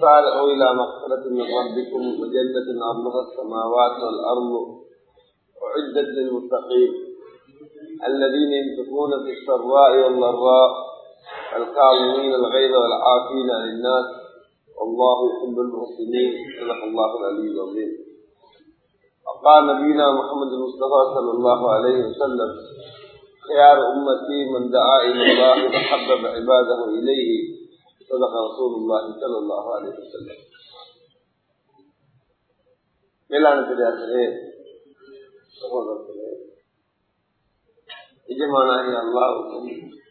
وسارعوا إلى مغفرة من ربكم وجنة أرضها السماوات والأرض أعدت للمتقين الذين ينفقون في السراء والضراء الكاظمين الغيظ والعافين عن الناس والله يحب المحسنين صدق الله العلي العظيم وقال نبينا محمد المصطفى صلى الله عليه وسلم خيار أمتي من دعا إلى الله وحبب عباده إليه صدق رسول الله صلى الله عليه وسلم மேலான பெரியார்களே சகோதரர்களே நிஜமானாகிய அல்லாவுக்கும்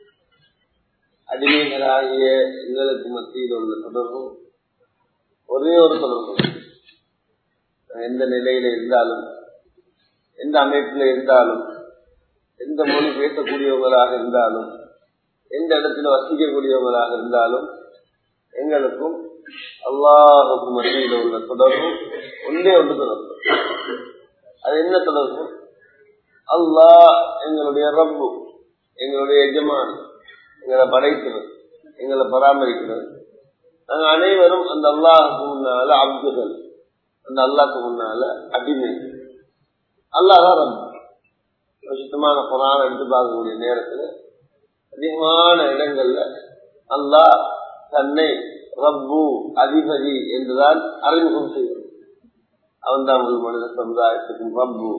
அடிமைகளாகிய எங்களுக்கு மத்தியில் உள்ள தொடர்பும் ஒரே ஒரு தொடர்பு எந்த நிலையில இருந்தாலும் எந்த அமைப்பில் இருந்தாலும் எந்த மொழி பேசக்கூடியவங்களாக இருந்தாலும் எந்த இடத்துல வசிக்கக்கூடியவங்களாக இருந்தாலும் எங்களுக்கும் அல்லாஹுக்கு மத்தியில் உள்ள தொடர்பு ஒன்றே ஒன்று தொடர்பு அது என்ன தொடர்பு அல்லாஹ் எங்களுடைய ரப்பு எங்களுடைய எஜமான் எங்களை படைக்கிறது எங்களை பராமரிக்கிறது நாங்க அனைவரும் அந்த அல்லாஹுக்கு முன்னால அப்துகள் அந்த அல்லாஹுக்கு முன்னால அடிமை அல்லாஹ் ரப்பு சுத்தமான புறான எடுத்து பார்க்கக்கூடிய நேரத்துல அதிகமான இடங்கள்ல அல்லாஹ் தன்னை ரப்பு அதிபதி என்றுதான் அறிமுகம் செய்வது அவன் தான் முழு மனித சமுதாயத்துக்கும் ரப்பு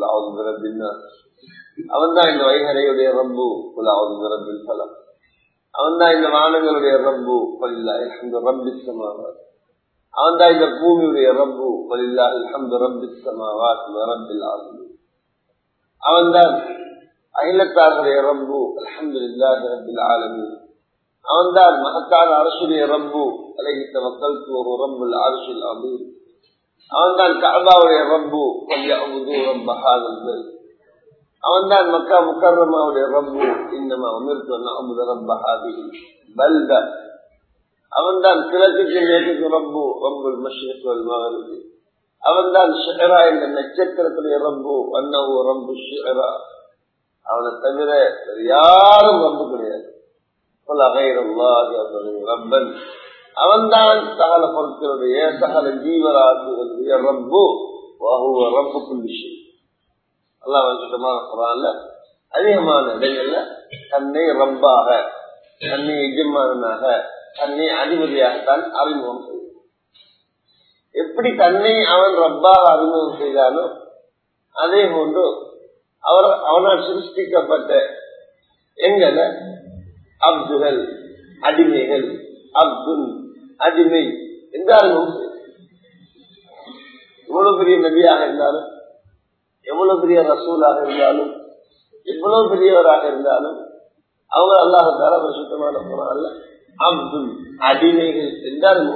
அவன் தான் இந்த வைகரையுடைய ரப்பு ரப்பில் பலம் அவன் தான் இந்த வானங்களுடைய ரப்பு இந்த ரப்பி சமாவாத் அவன் தான் இந்த பூமியுடைய ரப்பு இந்த ரப்பி சமாவாத் ரப்பில் ஆகும் அவன் தான் அகிலத்தாருடைய ரப்பு அலமது இல்லாத ரப்பில் ஆலமி அவன் தான் மகத்தான அரசுடைய ரப்பு அலகித்த மக்களுக்கு ஒரு ரப்புல் அரசில் அமீர் அவன் தான் கபாவுடைய ரப்பு அவன் தான் மக்கா முக்கரமாவுடைய ரப்பு இன்னமா அமிர்து அமுத ரப்பஹாதி பல்த அவன் தான் கிழக்குக்கு மேற்கு ரப்பு ரப்புல் மஷிவல் மகருக்கு அவன் தான் ஷெஹரா என்ற நட்சத்திரத்துடைய ரப்பு அன்னவு ரப்பு ஷெஹரா அவனை தவிர யாரும் ரப்பு கிடையாது ரப்பன் அவன்தான் சகல பொருட்களுடைய சகல ஜீவராசிகளுடைய ரப்பு ரப்பு புள்ளி அல்லாஹ் சுத்தமான குரான்ல அதிகமான இடங்கள்ல தன்னை ரப்பாக தன்னை எஜமானாக தன்னை அதிபதியாகத்தான் அறிமுகம் செய்யும் எப்படி தன்னை அவன் ரப்பாக அறிமுகம் செய்தானோ அதே போன்று அவர் அவனால் சிருஷ்டிக்கப்பட்ட எங்களை அப்துகள் அடிமைகள் அப்துல் அடிமை எந்த அறிமுகம் இவ்வளவு பெரிய நபியாக இருந்தாலும் எவ்வளவு பெரிய ரசூலாக இருந்தாலும் எவ்வளவு பெரியவராக இருந்தாலும் அவங்க அல்லாஹால ஒரு சுத்தமான போனால அப்துல் அடிமைகள் என்றால்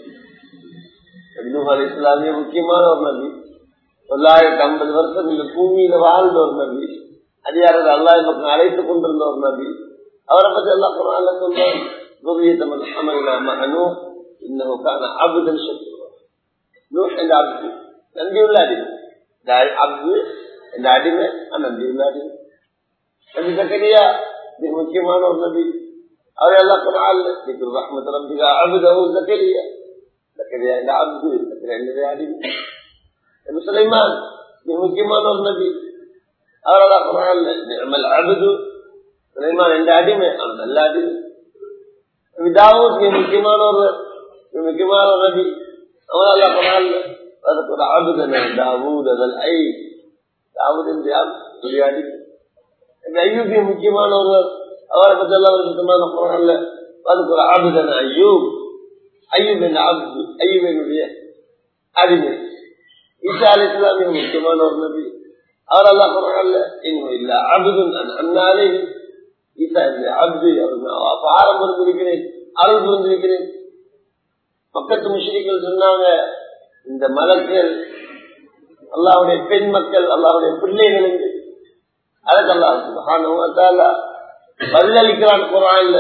இஸ்லாமிய முக்கியமான ஒரு நபி தொள்ளாயிரத்தி ஐம்பது வருஷம் இந்த பூமியில வாழ்ந்த ஒரு நபி அதிகாரத்தை அல்லாஹ் பக்கம் அழைத்துக் கொண்டிருந்த ஒரு நபி அவரை பத்தி எல்லாம் குரான்ல சொல்றாங்க குருவியத்தமன் அமல்நாம அனு இன்னும் அபுதன் சொல்லுவாங்க இந்த அப்து நம்பியுள்ள அடிமை இந்த அப்து இந்த அடிமை நம்பியுள்ள அடிமை நபி சக்கரியா மிக முக்கியமான ஒரு நபி அவர் எல்லாம் குரான்ல திக்கு ரஹ்மத் ரம்பிகா அபுதவு சக்கரியா சக்கரியா இந்த அப்து சக்கரியா இந்த அடிமை நபி சுலைமான் மிக முக்கியமான ஒரு நபி அவரெல்லாம் குரான்ல நிர்மல் அபுது சுலைமான் எந்த அடிமை அவன் நல்ல அடிமை தாவூத் மிக முக்கியமான ஒரு முக்கியமான ஒரு நபி அவன் அல்லா குரான்ல அதுக்கு ஒரு ஆபுதன தாவூத் அதல் ஐ தாவூத் என்று அடிமை ஐயூப் முக்கியமான ஒருவர் அவரை பற்றி எல்லாம் ஒரு சுத்தமான குரான்ல அதுக்கு ஒரு ஆபுதன ஐயூப் ஐயூப் என்ற ஆபு ஐயூப் என்னுடைய அடிமை ஈசா அலி இஸ்லாமிய முக்கியமான ஒரு நபி அவர் அல்லா குரான்ல இன்னும் இல்ல அபுதன் அண்ணாலே ஈசா இல்லை அப்து பாரம் புரிந்திருக்கிறேன் அருள் புரிந்திருக்கிறேன் பக்கத்து முஸ்லிம்கள் சொன்னாங்க இந்த மலர்கள் அல்லாவுடைய பெண் மக்கள் அல்லாவுடைய பிள்ளைகள் என்று அதுக்கு அல்லா பதிலளிக்கிறான் குரான்ல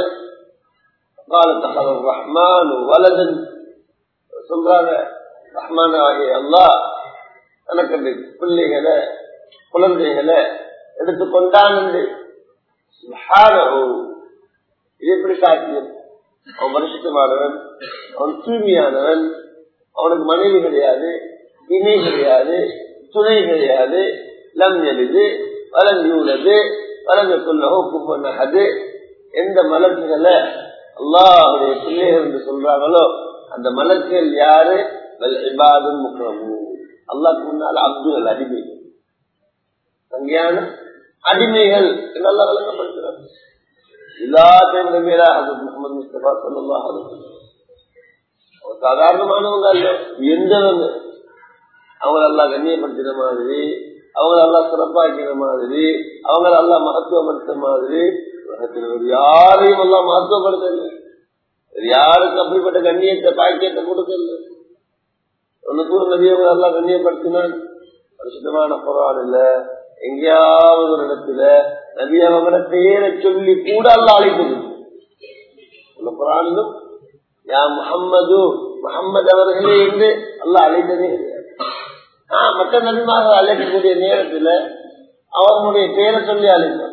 ரஹ்மான் வலதன் சொல்றாங்க ரஹ்மான் ஆகிய அல்லா எனக்கு அந்த பிள்ளைகளை குழந்தைகளை எடுத்துக்கொண்டான் என்று இது எப்படி சாத்தியம் அவன் பரிசுத்தமானவன் அவன் தூய்மையானவன் அவனுக்கு மனைவி கிடையாது இணை கிடையாது துணை கிடையாது லம் எழுது வளர்ந்து உள்ளது வளர்ந்து கொள்ளவோ குப்பனது எந்த மலர்ச்சிகளை அல்லாஹுடைய பிள்ளைகள் என்று சொல்றாங்களோ அந்த மலர்கள் யாரு இபாதும் முக்கிரமும் அல்லாஹ் முன்னால் அப்துல் அடிமைகள் சங்கியான அடிமைகள் என்னெல்லாம் விளக்கப்படுத்துறாங்க எல்லாத்தையும் மேலா அது முகமது முஸ்தபா சொல்லலாம் சாதாரணமானவங்க அல்ல எந்தவங்க அவங்கள எல்லாம் கண்ணியப்படுத்தின மாதிரி அவங்கள எல்லாம் சிறப்பாக்கிற மாதிரி அவங்கள எல்லாம் மகத்துவப்படுத்த மாதிரி உலகத்தில் ஒரு யாரையும் எல்லாம் மகத்துவப்படுத்தல யாருக்கும் அப்படிப்பட்ட கண்ணியத்தை பாக்கியத்தை கொடுக்கல ஒன்னு கூட நதியவங்க எல்லாம் கண்ணியப்படுத்தினான் பரிசுத்தமான குரான் இல்ல எங்கேயாவது ஒரு இடத்துல நதியவங்கள பேரை சொல்லி கூட அல்ல அழைக்குது குரானிலும் யா முகம்மது முகம்மது அவர்களே என்று அல்ல அழைத்ததே கிடையாது மற்ற நபிமாக அழைக்கக்கூடிய நேரத்துல அவர்களுடைய பேரை சொல்லி அழைத்தார்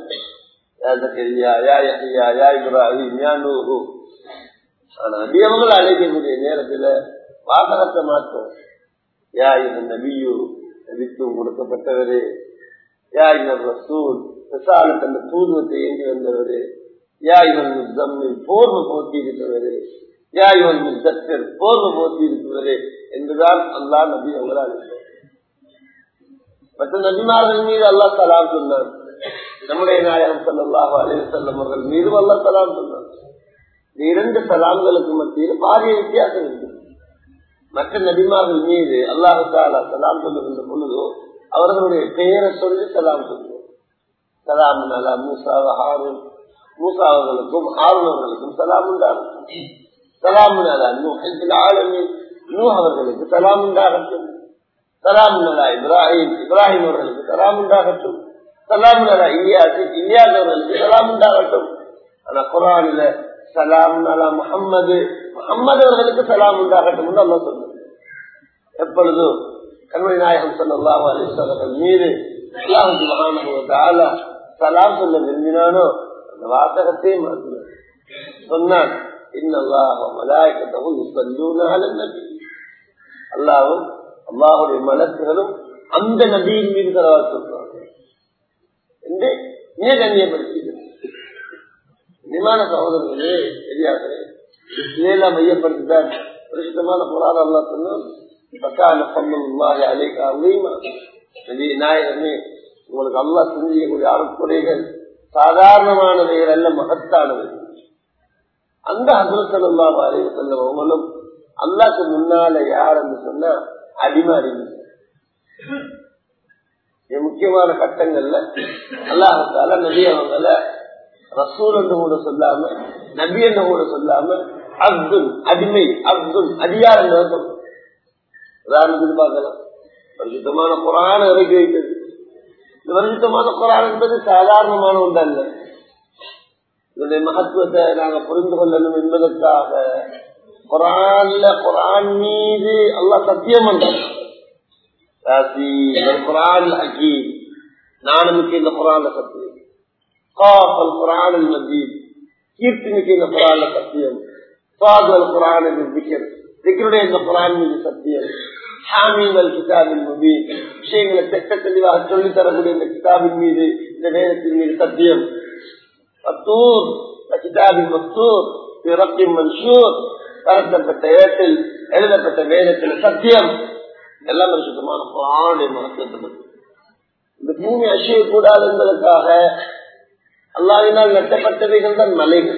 நபியவங்களை அழைக்கக்கூடிய நேரத்துல வாசகத்தை மாற்றம் யா இந்த நபியு நபித்துவம் கொடுக்கப்பட்டவரு யா இந்த ரசூல் விசாலத் அந்த தூதுவத்தை ஏந்தி வந்தவரு யா இவன் முத்தம்மில் போர்வு போத்தி இருக்கிறவரு யா இவன் முத்தர் போர்வு போத்தி இருக்கிறவரு என்றுதான் அல்லா நபி அவங்களா அழைத்தார் மற்ற நபிமார்கள் மீது அல்லா சலாம் சொன்னார் நம்முடைய நாயகம் சல்லாஹ் அலைய செல்லம் அவர்கள் மீதும் அல்லா சலாம் சொன்னார் இந்த இரண்டு சலாம்களுக்கு மத்தியில் பாரிய வித்தியாசம் இருக்கு மற்ற நபிமார்கள் மீது அல்லாஹு தாலா சலாம் சொல்லுகின்ற பொழுதோ அவர்களுடைய பெயரை சொல்லி சலாம் சொல்லுவோம் சலாம் அலா மூசா ஹாரூன் மூசா அவர்களுக்கும் ஹாரூன் அவர்களுக்கும் சலாம் உண்டாகும் சலாம் அலா நூ ஆளுமே நூ அவர்களுக்கு சலாம் உண்டாகட்டும் சலாம் அலா இப்ராஹிம் இப்ராஹிம் அவர்களுக்கு சலாம் உண்டாகட்டும் சலாம் அலா இலியாஸ் இலியாஸ் அவர்களுக்கு சலாம் உண்டாகட்டும் ஆனா குரானில சலாம் அலா முகம்மது முகம்மது அவர்களுக்கு சலாம் உண்டாகட்டும் அல்லா சொல்லுங்க எப்பொழுதும் கண்மணி நாயகம் சொல்லலாம் அலிஸ்வர்கள் மீது சலாம் சொல்ல விரும்பினானோ அந்த வாசகத்தை மாற்றினார் சொன்னான் அல்லாவும் அல்லாஹுடைய மலக்குகளும் அந்த நதியின் மீது தரவா சொல்றாங்க என்று மிக கண்ணியப்படுத்தி விமான சகோதரர்களே தெரியாதே இதெல்லாம் மையப்படுத்திதான் பிரசித்தமான புறாத அல்லா சொன்னோம் நாயகமே உங்களுக்கு அல்லா செஞ்சக்கூடிய அறுப்புரைகள் சாதாரணமானவைகள் அல்ல மகத்தானவைகள் அந்த ஹசரத்தல்லாஹ் அறிவு செல்லவங்களும் அல்லாக்கு முன்னால யாருன்னு சொன்னா அடிமை அறிவு முக்கியமான கட்டங்கள்ல அல்லாஹால நபி அவங்கள ரசூல் என்று கூட சொல்லாம நபி என்று கூட சொல்லாம அப்துல் அடிமை அப்துல் அடியார் என்று சொல்றோம் உதாரணத்துக்கு பார்க்கலாம் பரிசுத்தமான குரான இறக்கி வைத்தது இந்த பரிசுத்தமான குரான் என்பது சாதாரணமான ஒன்று அல்ல இதனுடைய மகத்துவத்தை நாங்க புரிந்து கொள்ளணும் என்பதற்காக குரான்ல குரான் மீது அல்லா சத்தியம் குரான் ஹக்கீம் நானுக்கு இந்த குரான்ல சத்தியம் காப்பல் குரான் மஜீத் கீர்த்திமிக்கு இந்த குரான்ல சத்தியம் சாதுவல் குரான் திக்கர் திக்கருடைய இந்த குரான் மீது சத்தியம் ஹாமீமல் கிதாபின் முபி விஷயங்களை தெட்ட தெளிவாக சொல்லித் தரக்கூடிய இந்த கிதாபின் மீது இந்த வேதத்தின் மீது சத்தியம் மத்தூர் கிதாபின் மத்தூர் பிறப்பி மன்சூர் பரத்தப்பட்ட ஏட்டில் எழுதப்பட்ட வேதத்தில் சத்தியம் எல்லாம் சுத்தமான குரானுடைய மகத்துவத்தை இந்த பூமி அசையக்கூடாது என்பதற்காக அல்லாவினால் நட்டப்பட்டவைகள் தான் மலைகள்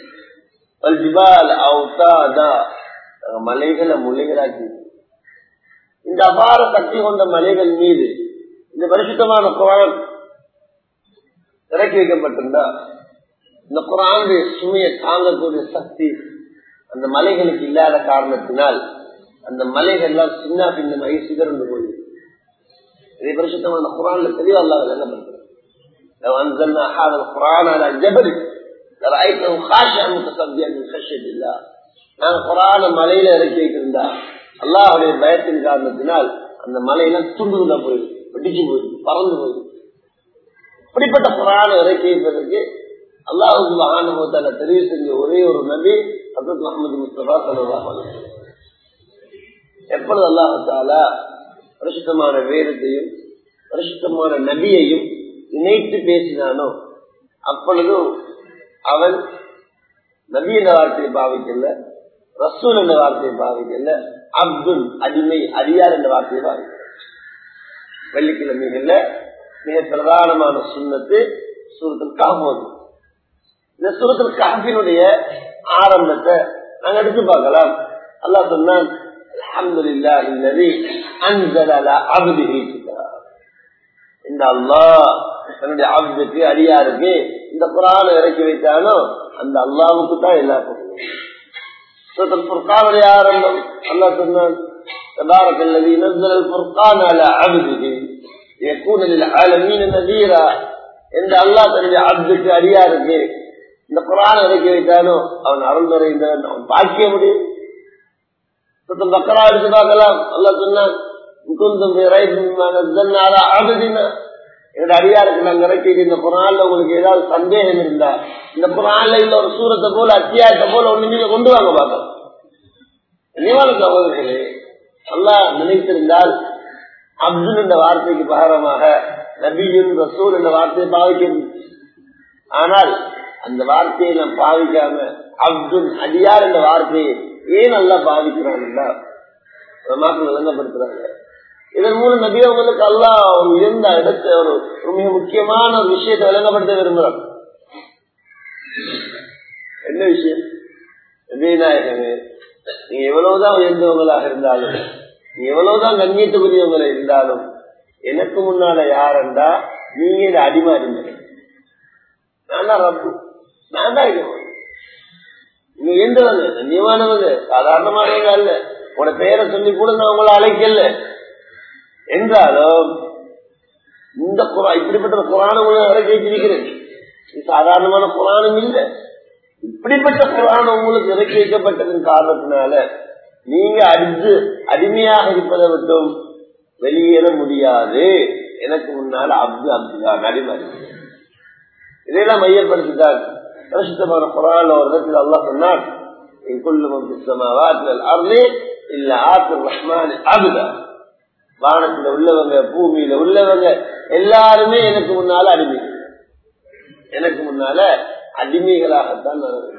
மலைகளை முள்ளைகளாக்கி இந்த அபார சக்தி கொண்ட மலைகள் மீது இந்த பரிசுத்தமான குரான் இறக்கி வைக்கப்பட்டிருந்தா இந்த குரானுடைய சுமையை தாங்கக்கூடிய சக்தி அந்த மலைகளுக்கு இல்லாத காரணத்தினால் அந்த மலைகள்லாம் சின்ன பின்னமாகி சிதறந்து போயிருக்கு இதை பரிசுத்தமான குரான்ல தெளிவா அல்லாத என்ன பண்றது لو أنزلنا هذا القرآن على جبل لرأيته خاشعا متصديا من خشية الله நான் குரான மலையில இறக்கி வைத்திருந்தா அல்லாஹுடைய பயத்தின் காரணத்தினால் அந்த மலையில துண்டு துண்டா போயிடும் வெடிச்சு போயிடும் பறந்து போயிடும் இப்படிப்பட்ட குரான இறக்கி வைப்பதற்கு அல்லாஹுக்கு மகானுபவத்தால தெரிவு செஞ்ச ஒரே ஒரு நபி அப்துல் முகமது முஸ்தபா சல்லாஹ் எப்பொழுது அல்லாஹால பரிசுத்தமான வேதத்தையும் பரிசுத்தமான நபியையும் இணைத்து பேசினானோ அப்பொழுதும் அவன் நபி என்ற வார்த்தையை பாவிக்கல ரசூல் என்ற வார்த்தையை பாவிக்கல அப்துல் அடிமை அடியார் என்ற வார்த்தையை பாவிக்கல வெள்ளிக்கிழமைகள்ல மிக பிரதானமான சுண்ணத்து சூரத்தில் காம்போது இந்த சூரத்தில் காப்பினுடைய ஆரம்பத்தை நாங்க எடுத்து பார்க்கலாம் அல்லாஹ் சொன்னான் அல்ஹம்துலில்லாஹி அல்லதி அன்ஸல அலா அப்திஹி கிதாப் இந்த அல்லாஹ் தன்னுடைய அப்துக்கு அடியாருக்கு இந்த குரானை இறக்கி வைத்தானோ அந்த அல்லாவுக்கு தான் எல்லா சூரத்தில் ஃபுர்கானுடைய ஆரம்பம் அல்லாஹ் சொன்னான் تبارك الذي نزل الفرقان على عبده يكون للعالمين نذيرا இந்த அல்லாஹ் தன்னுடைய அப்துக்கு அடியாருக்கு இந்த குரான் இறக்கி வைத்தானோ அவன் அருள் நிறைந்தவன் அவன் பாக்கிய முடியும் சுத்தம் பக்கரா எடுத்து பார்க்கலாம் அல்லாஹ் சொன்னான் முகுந்தம் என்னோட அடியாருக்கு நாங்க இறக்கி இந்த குரான்ல உங்களுக்கு ஏதாவது சந்தேகம் இருந்தா இந்த குரான்ல இல்ல ஒரு சூரத்தை போல அத்தியாயத்தை போல ஒண்ணு நீங்க கொண்டு வாங்க பார்க்கலாம் நிவாரண சகோதரர்களே அல்லாஹ் நினைத்திருந்தால் அப்துல் என்ற வார்த்தைக்கு பகரமாக நபியும் ரசூல் என்ற வார்த்தையை பாவிக்கும் ஆனால் அந்த வார்த்தையை நாம் பாவிக்காம அப்துல் அடியார் என்ற வார்த்தையை ஏன் நல்லா பாவிக்கிறான் மக்கள் விளங்கப்படுத்துறாங்க இதன் மூலம் நபி அவங்களுக்கு அல்லா ஒரு உயர்ந்த இடத்தை ஒரு மிக முக்கியமான ஒரு விஷயத்தை விளங்கப்படுத்த விரும்புறாங்க என்ன விஷயம் நபீநாயகமே நீங்க எவ்வளவுதான் உயர்ந்தவங்களாக இருந்தாலும் நீ எவ்வளவுதான் கண்ணியத்துக்குரியவங்களா இருந்தாலும் எனக்கு முன்னால யாருண்டா நீங்க இதை அடிமை அடிமை நான் தான் ரப்பு நான் தான் இருக்கேன் நீங்க எந்தவங்க கண்ணியமானவங்க சாதாரணமானவங்க அல்ல உன பெயரை சொல்லி கூட நான் உங்களை அழைக்கல என்றாலும் இந்த குரா இப்படிப்பட்ட குரான இறக்கி வச்சிருக்கிறேன் சாதாரணமான குரானும் இல்லை இப்படிப்பட்ட குரான் உங்களுக்கு இறக்கி வைக்கப்பட்டதன் காரணத்தினால நீங்க அடித்து அடிமையாக இருப்பதை விட்டும் வெளியேற முடியாது எனக்கு முன்னால அப்து அப்துதான் அடிமை இதையெல்லாம் மையப்படுத்திட்டார் பரிசுத்தமான குரான் ஒரு இடத்தில் அல்லா சொன்னார் இல்ல ஆத்து ரஹ்மான் அபுதா வானத்துல உள்ளவங்க பூமியில உள்ளவங்க எல்லாருமே எனக்கு முன்னால அடிமை எனக்கு முன்னால அடிமைகளாகத்தான் நடந்தது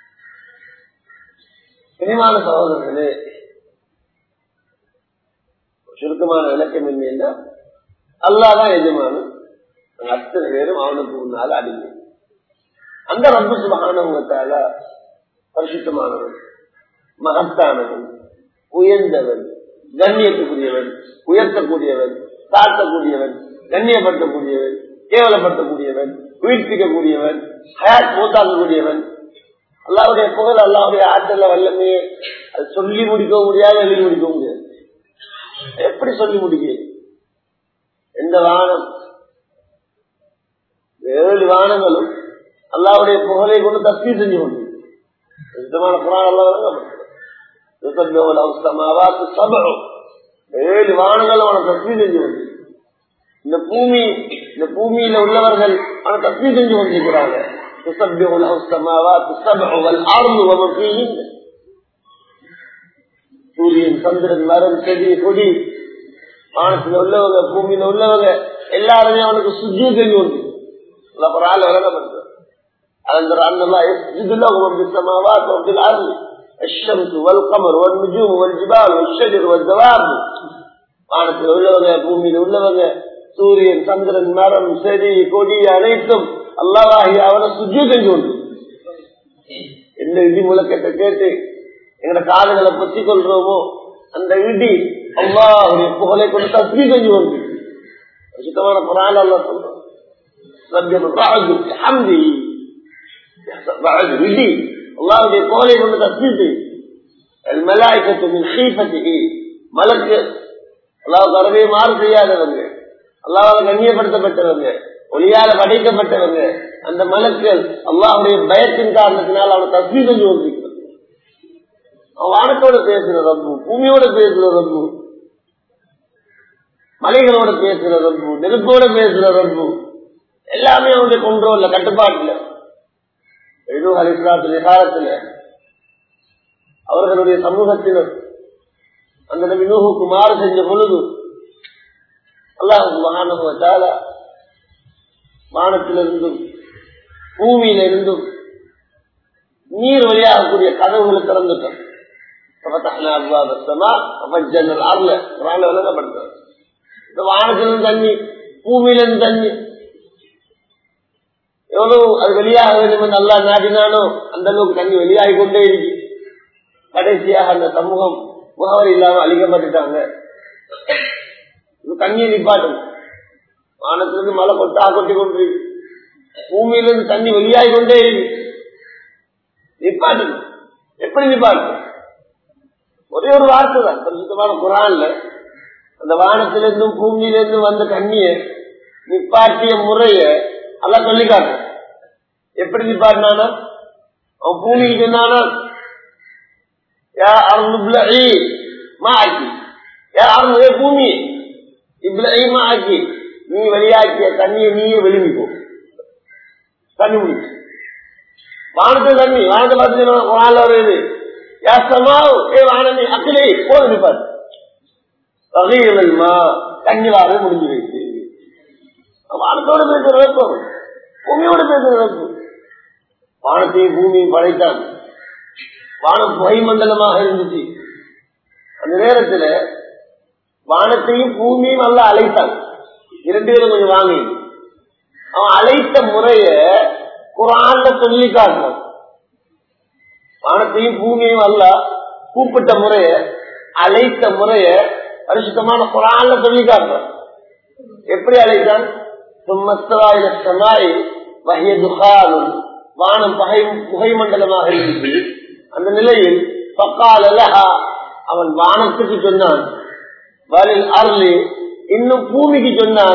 சினிமான சகோதரர்களே சுருக்கமான விளக்கம் என்ன அல்லாதான் எஜமானு அத்தனை பேரும் அவனுக்கு முன்னால அடிமை அந்த ரப்பு சுபகானவங்கத்தால பரிசுத்தமானவன் மகத்தானவன் உயர்ந்தவன் கண்ணியத்துக்குரியவன் உயர்த்தக்கூடியவன் தாழ்த்தக்கூடியவன் கண்ணியப்படுத்தக்கூடியவன் கேவலப்படுத்தக்கூடியவன் உயிர்ப்பிக்கக்கூடியவன் ஹயாத் மூத்தாக்கக்கூடியவன் அல்லாவுடைய புகழ் அல்லாவுடைய ஆற்றல வல்லமே அது சொல்லி முடிக்க முடியாது எழுதி முடிக்க முடியாது எப்படி சொல்லி முடிக்க எந்த வானம் ஏழு வானங்களும் அல்லாவுடைய புகழை கொண்டு தப்பி செஞ்சு கொண்டு சுத்தமான புறான் அல்லா ஏழு வானங்களும் அவனை தப்பி செஞ்சு கொண்டு இந்த பூமி இந்த பூமியில உள்ளவர்கள் அவனை தப்பி செஞ்சு கொண்டிருக்கிறாங்க تسبح له السماوات السبع والارض ومن فيهن சூரியன் சந்திரன் மரம் செடி கொடி வானத்துல உள்ளவங்க பூமியில உள்ளவங்க எல்லாருமே அவனுக்கு சுஜி செஞ்சு கொண்டு ஒரு ஆள் விளங்கப்படுத்த أنذر أن الله يسجد له من في السماوات وفي الأرض الشمس والقمر والنجوم والجبال والشجر والدواب வானத்தில் உள்ளவங்க பூமியில் உள்ளவங்க சூரியன் சந்திரன் மரம் செடி கொடி அனைத்தும் அல்லாவாகி அவனை சுஜி செஞ்சு கொண்டு எந்த இடி முழக்கத்தை கேட்டு எங்கட காதுகளை பற்றி கொள்றோமோ அந்த இடி அல்லாவுடைய புகழை கொண்டு தஸ்மி செஞ்சு கொண்டு சுத்தமான புறால் அல்லா சொல்றோம் விதி அல்லாவுடைய புகழை கொண்டு தஸ்மி மலாய்க்கத்து மலக்கு அல்லாவுக்கு அறவே மாறு செய்யாதவங்க அல்லாவால் கண்ணியப்படுத்தப்பட்டவங்க ஒளியால படைக்கப்பட்டவங்க அந்த மலக்கள் அல்லாவுடைய பயத்தின் காரணத்தினால் அவனை தஸ்மி செஞ்சு கொண்டிருக்கிறது அவன் வானத்தோட பேசுற ரப்பு பூமியோட பேசுற ரப்பு மலைகளோட பேசுற ரப்பு நெருப்போட பேசுற ரப்பு எல்லாமே அவனுடைய கொண்டோல்ல கட்டுப்பாட்டுல நூஹ் அலிஸ்லாத்துடைய காலத்துல அவர்களுடைய சமூகத்தினர் அந்த நபி நூஹுக்கு மாறு செஞ்ச பொழுது அல்லாஹ் மகானவத்தால வானத்திலிருந்தும் பூமியிலிருந்தும் நீர் வழியாகக்கூடிய கதவுகளை திறந்துட்டோம் விளங்கப்படுத்த இந்த வானத்திலிருந்து தண்ணி பூமியிலிருந்து தண்ணி எவ்வளவு அது வெளியாக வேண்டும் என்று அல்லா நாடினாலும் அந்த அளவுக்கு தண்ணி வெளியாகி கொண்டே இருக்கு கடைசியாக அந்த சமூகம் முகவரி இல்லாம அழிக்கப்பட்டுட்டாங்க தண்ணியை நிப்பாட்டும் வானத்திலிருந்து மழை கொட்டா கொட்டி கொண்டு பூமியிலிருந்து தண்ணி வெளியாகி கொண்டே இருக்கு நிப்பாட்டும் எப்படி நிப்பாட்டும் ஒரே ஒரு வார்த்தை தான் பரிசுத்தமான குரான்ல அந்த வானத்திலிருந்தும் பூமியிலிருந்தும் வந்த தண்ணிய நிப்பாட்டிய முறைய எல்லாம் சொல்லி காட்டு எப்படி நிப்பாட்டினானா அவன் பூமிக்கு சொன்னானா பூமி இப்ளமா ஆக்கி நீ வெளியாக்கிய தண்ணியை நீயே வெளிமிப்போ தண்ணி முடிச்சு வானத்து தண்ணி வானத்தை பார்த்து வருது வானமே அக்கிலே போது நிப்பாரு வகைகளா தண்ணி வார முடிஞ்சு வைத்து வானத்தோட பேசுற வெப்பம் பூமியோட பேசுற வெப்பம் வானத்தையும் பூமியும் படைத்தான் வானம் புகை மண்டலமாக இருந்துச்சு அந்த நேரத்துல வானத்தையும் பூமியும் நல்லா அழைத்தான் இரண்டு பேரும் கொஞ்சம் வாங்கி அவன் அழைத்த முறைய குரான்ல சொல்லி காட்டினான் வானத்தையும் பூமியும் அல்ல கூப்பிட்ட முறைய அழைத்த முறைய பரிசுத்தமான குரான்ல சொல்லி காட்டுறான் எப்படி அழைத்தான் சும்மஸ்தவாயில சமாய் வகைய துகாலும் வானம் பகை புகை மண்டலமாக இருந்துச்சு அந்த நிலையில் பக்கால் அலஹா அவன் வானத்துக்கு சொன்னான் வலில் அருளி இன்னும் பூமிக்கு சொன்னான்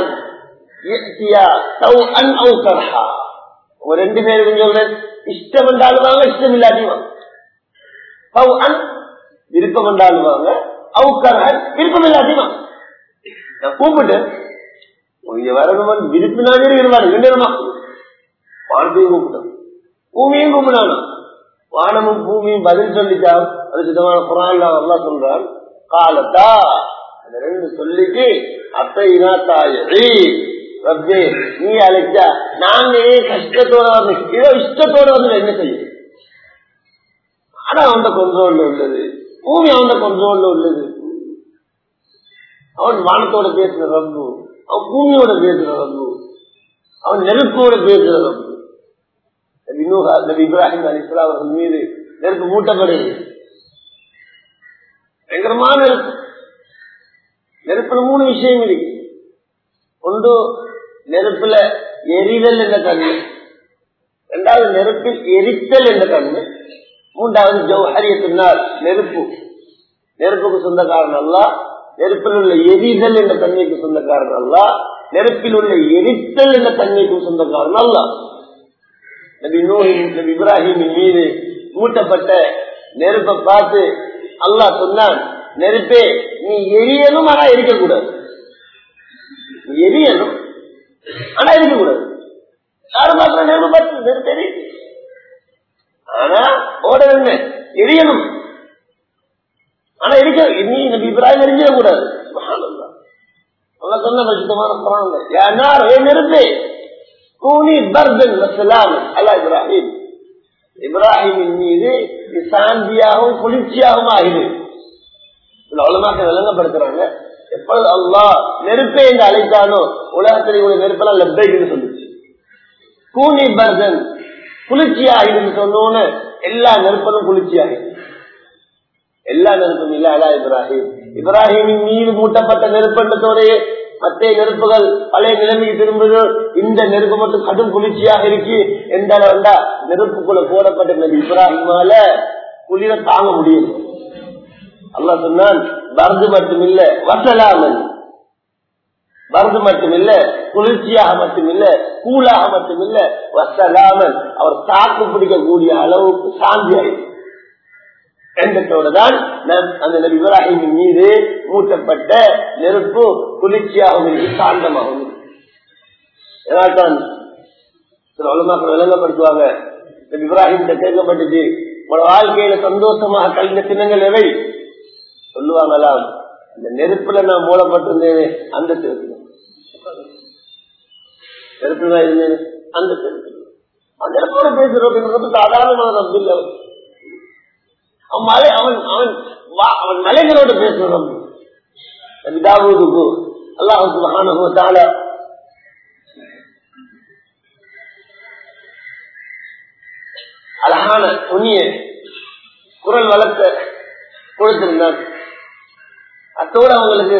ரெண்டு பேரும் சொல்றேன் இஷ்டம் என்றாலும் வாங்க இஷ்டம் இல்லாட்டி வாங்க விருப்பம் என்றாலும் வாங்க அவுக்கரன் விருப்பம் இல்லாட்டி வாங்க நான் கூப்பிட்டு இங்க வரணும் விருப்பினாலே இருந்தாரு ரெண்டு வானத்தையும் கூப்பிட்டோம் பூமியும் கூப்பிடானா வானமும் பூமியும் பதில் சொல்லிட்டான் அது சுத்தமான குரான் எல்லாம் சொல்றான் காலத்தா அந்த ரெண்டு சொல்லிட்டு அத்தை தாயி ரப்பே நீ அழைச்சா நாங்க ஏன் கஷ்டத்தோட வந்து ஏதோ இஷ்டத்தோட வந்து என்ன செய்யும் ஆனா அவன் கொண்டோல்ல உள்ளது பூமி அவன் கொண்டோல்ல உள்ளது அவன் வானத்தோட பேசுற ரப்பு அவன் பூமியோட பேசுற ரப்பு அவன் நெருப்போட பேசுற ரப்பு நபி இப்ராஹிம் அலி இஸ்லாம் அவர்கள் மீது நெருப்பு மூட்டப்படுது பயங்கரமான நெருப்பு நெருப்புல மூணு விஷயம் இருக்கு ஒன்று நெருப்புல எரிதல் என்ற கண்ணு இரண்டாவது நெருப்பில் எரித்தல் என்ற கண்ணு மூன்றாவது ஜௌஹரியத்தினால் நெருப்பு நெருப்புக்கு சொந்தக்காரன் அல்ல நெருப்பில் உள்ள எரிதல் என்ற தன்மைக்கு சொந்தக்காரன் அல்ல நெருப்பில் உள்ள எரித்தல் என்ற தன்மைக்கு சொந்தக்காரன் அல்ல நபி நூஹின் நபி இப்ராஹிமின் மீது மூட்டப்பட்ட நெருப்பை பார்த்து அல்லாஹ் சொன்னான் நெருப்பே நீ எரியணும் ஆனா எரிக்கக்கூடாது நீ எரியணும் ஆனா இருக்கக்கூடாது யாரும் மாத்திரம் நெருப்பு பார்த்து நெருப்பு எரி ஆனா ஓட என்ன எரியணும் ஆனா எரிக்க நீ நபி இப்ராஹிம் எரிஞ்சிடக்கூடாது சொன்ன பரிசுத்தமான குரான் ஏன்னா நெருப்பே கூனி பர்தன் வசலாமன் அல்லா இப்ராஹிம் இப்ராஹிமின் மீது சாந்தியாகவும் குளிர்ச்சியாகவும் ஆகுது அவ்வளவுமாக விளங்கப்படுத்துறாங்க எப்பொழுது அல்லா நெருப்பை என்று அழைத்தானோ உலகத்தில் உள்ள நெருப்பெல்லாம் லெப்பைக்குன்னு சொல்லுச்சு கூனி பர்தன் குளிர்ச்சி ஆகிடுன்னு சொன்னோன்னு எல்லா நெருப்பலும் குளிர்ச்சி ஆகிடும் எல்லா நெருப்பும் இல்ல அலா இப்ராஹிம் இப்ராஹிமின் மீது மூட்டப்பட்ட நெருப்பண்டத்தோடைய மற்ற நெருப்புகள் பழைய நிலைமைக்கு திரும்புது இந்த நெருப்பு மட்டும் கடும் குளிர்ச்சியாக இருக்கு எந்த அளவுண்டா நெருப்புக்குள்ள போடப்பட்ட நபி இப்ராஹிமால குளிர தாங்க முடியும் அல்லா சொன்னான் பரது மட்டும் இல்ல வசலாமன் பரது மட்டும் இல்ல குளிர்ச்சியாக மட்டும் இல்ல கூலாக மட்டும் இல்ல வசலாமன் அவர் தாக்கு பிடிக்கக்கூடிய அளவுக்கு சாந்தி ஆயிடுச்சு எண்ணத்தோடு தான் அந்த நபி இப்ராஹிமின் மீது மூட்டப்பட்ட நெருப்பு குளிர்ச்சியாகவும் இருக்கு சாந்தமாகவும் அதனால்தான் சில உலமாக்கள் விளங்கப்படுத்துவாங்க இப்ராஹிம் கேட்கப்பட்டுச்சு உங்களோட வாழ்க்கையில சந்தோஷமாக கழிந்த சின்னங்கள் எவை சொல்லுவாங்களாம் இந்த நெருப்புல நான் மூலப்பட்டிருந்தேனே அந்த செருப்பு நெருப்புல தான் இருந்தேன் அந்த செருப்பு அந்த நெருப்போட பேசுறோம் சாதாரணமான ரப்பு இல்லை அவன். அவன் மலை அவன் அவன் வா- அவன் மலைகளோடு பேசுறோம் தாவூதுக்கு அல்லாஹ் சுபஹானஹு வ தஆலா அழகான துணிய குரல் வளர்த்த கொடுத்திருந்தார் அத்தோடு அவங்களுக்கு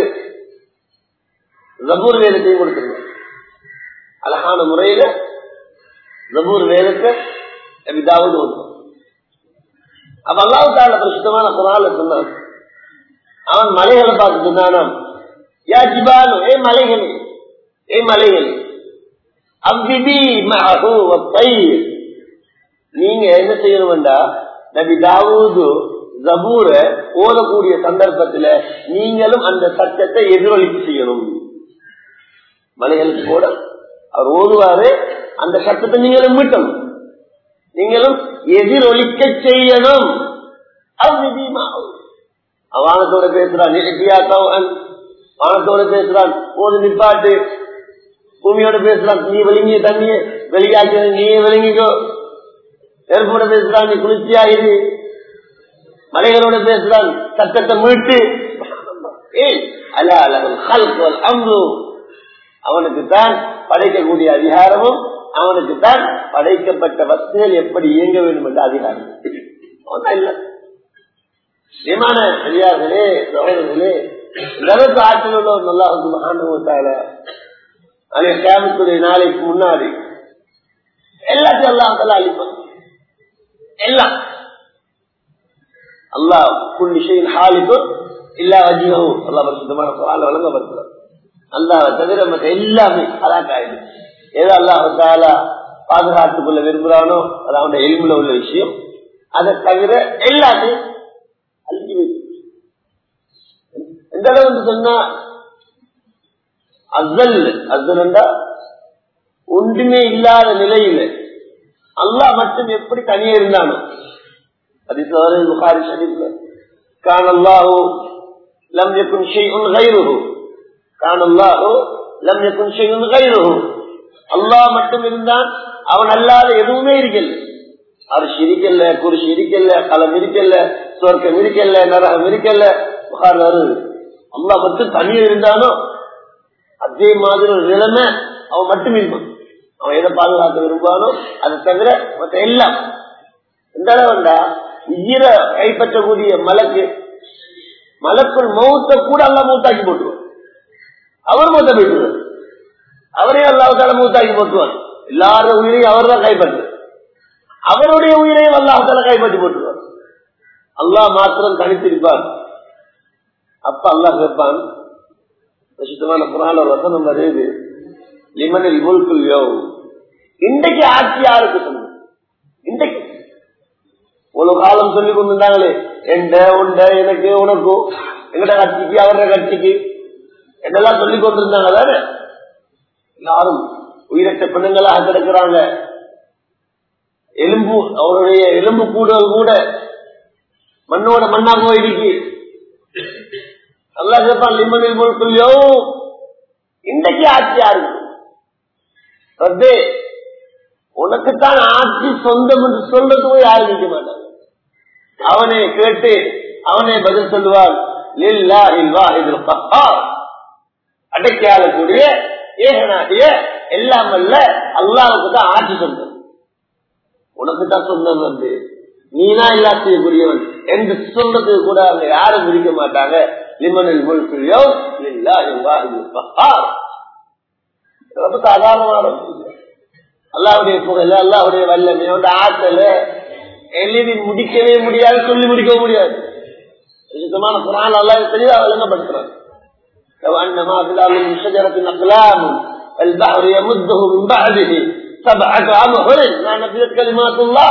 ஜபூர் வேதத்தையும் கொடுத்திருந்தார் அழகான முறையில ஜபூர் வேதத்தை எதாவது ஒன்று அப்ப அல்லாவுக்கான பிரசுத்தமான குரால சொன்னான் அவன் மலைகளை பார்த்து சொன்னானாம் யா ஜிபாலு ஏ மலைகளே ஏ மலைகளே அவ்விதி மஹு வத்தைர் நீங்க என்ன செய்யணும்டா நபி தாவூது ஜபூர ஓதக்கூடிய சந்தர்ப்பத்துல நீங்களும் அந்த சட்டத்தை எதிரொலிப்பு செய்யணும் மலைகளுக்கு கூட அவர் ஓதுவாரு அந்த சட்டத்தை நீங்களும் மீட்டணும் நீங்களும் எதிரொலிக்க செய்யணும் அவ்விதிமாகும் வானத்தோட பேசுறான் நிகழ்ச்சியாத்தவன் வானத்தோட பேசுறான் போது நிப்பாட்டு பூமியோட பேசுறான் நீ வெளிங்கிய தண்ணிய வெளியாக்க நீ விளங்கிக்கோ நெருப்போட பேசுறான் நீ குளிர்ச்சியா இரு மலைகளோட பேசுறான் சத்தத்தை மீட்டு ஏய் அல அலகல் ஹல்கல் அம்ரு அவனுக்கு தான் படைக்கக்கூடிய அதிகாரமும் அவனுக்கு தான் படைக்கப்பட்ட வசதிகள் எப்படி இயங்க வேண்டும் என்ற அதிகாரம் அவன் இல்லை விமான பெரியார்களே சகோதரர்களே நரத்து ஆற்றில் உள்ள ஒரு நல்லா வந்து மகானுவத்தால அதே கேமத்துடைய நாளைக்கு முன்னாடி எல்லாத்தையும் எல்லாம் தலா அழிப்பான் எல்லாம் அல்லாஹ் குள்ளி செய்யும் ஹாலிக்கும் இல்லா வஜிகவும் அல்லா பரிசுத்தமான சவால் வழங்கப்படுத்துறான் அல்லாவை தவிர மற்ற எல்லாமே அலாக்காயிடும் ஏதோ அல்லாஹால பாதுகாத்துக் கொள்ள விரும்புறானோ அது அவனுடைய எலும்புல உள்ள விஷயம் அதை தவிர எல்லாத்தையும் அழிஞ்சு வைக்கும் எந்த அளவுக்கு சொன்னா அசல் அசல் என்றா ஒன்றுமே இல்லாத நிலையில அல்லாஹ் மட்டும் எப்படி தனியே இருந்தானோ அது புகாரி ஷரீஃப்ல கான் அல்லாஹு லம் யகுன் ஷைஉன் கைருஹு கான் அல்லாஹு லம் யகுன் ஷைஉன் கைருஹு அல்லாஹ் மட்டும் இருந்தான் அவன் அல்லாத எதுவுமே இருக்கல அரிசி இருக்கல்ல குருசி இருக்கல்ல களம் இருக்கல்ல சொர்க்கம் இருக்கல்ல நரகம் இருக்கல்ல புகார் வருது அல்லாஹ் மட்டும் தனியே இருந்தானோ அதே மாதிரி ஒரு நிலைமை அவன் மட்டும் இருப்பான் அவன் எதை பாதுகாக்க விரும்பானோ அதை தவிர மற்ற எல்லாம் எந்த அளவுண்டா ஈர கைப்பற்றக்கூடிய மலக்கு மலக்குள் மௌத்த கூட அல்ல மூத்தாக்கி போட்டுருவான் அவர் மூத்த போயிட்டுவார் அவரே அல்லாஹால மூத்தாக்கி போட்டுவார் எல்லாரும் உயிரையும் அவர் தான் கைப்பற்று அவருடைய உயிரையும் அல்லாஹால கைப்பற்றி போட்டுருவார் அல்லாஹ் மாத்திரம் தனித்திருப்பார் அப்ப அல்லாஹ் கேட்பான் பிரசித்தமான புராண ஒரு வசனம் வருது லிமனில் முல்குல் யோ இன்றைக்கு ஆட்சி யாருக்கு சொன்னது இன்றைக்கு ஒரு காலம் சொல்லி கொண்டிருந்தாங்களே எந்த உண்ட எனக்கு உனக்கும் எங்கட கட்சிக்கு அவர கட்சிக்கு என்னெல்லாம் சொல்லி கொண்டிருந்தாங்க தானே எல்லாரும் உயிரற்ற பெண்ணுங்களாக கிடக்கிறாங்க எலும்பு அவருடைய எலும்பு கூட கூட மண்ணோட மண்ணா போயிடுச்சு நல்லா கேட்பான் லிமனில் முழுக்கலையோ இன்றைக்கு ஆட்சி யாருக்கு ரப்பே உனக்குத்தான் ஆட்சி சொந்தம் என்று சொல்றதுக்கும் யாரும் நிற்க மாட்டாங்க அவனை கேட்டு அவனே பதில் சொல்லுவார் அடைக்காலக்கூடிய ஏகனாகிய எல்லாம் அல்ல அல்லாவுக்கு தான் ஆட்சி சொந்தம் உனக்கு தான் சொந்தம் வந்து நீனா எல்லாம் செய்யக்கூடியவன் என்று சொல்றதுக்கு கூட அங்க யாரும் பிடிக்க மாட்டாங்க லிமனில் முழுக்கையோ இல்லா ரொம்ப சாதாரணமான அல்லாவுடைய புகழ் அல்லாவுடைய வல்லமை அவருடைய ஆற்றல எழுதி முடிக்கவே முடியாது சொல்லி முடிக்கவும் முடியாது சுத்தமான குரான் அல்லாஹ் தெளிவாக விளங்கப்படுத்துறான் لو أن ما في الأرض من شجرة أقلام البحر يمده من بعده سبعة أبحر ما نفذت كلمات الله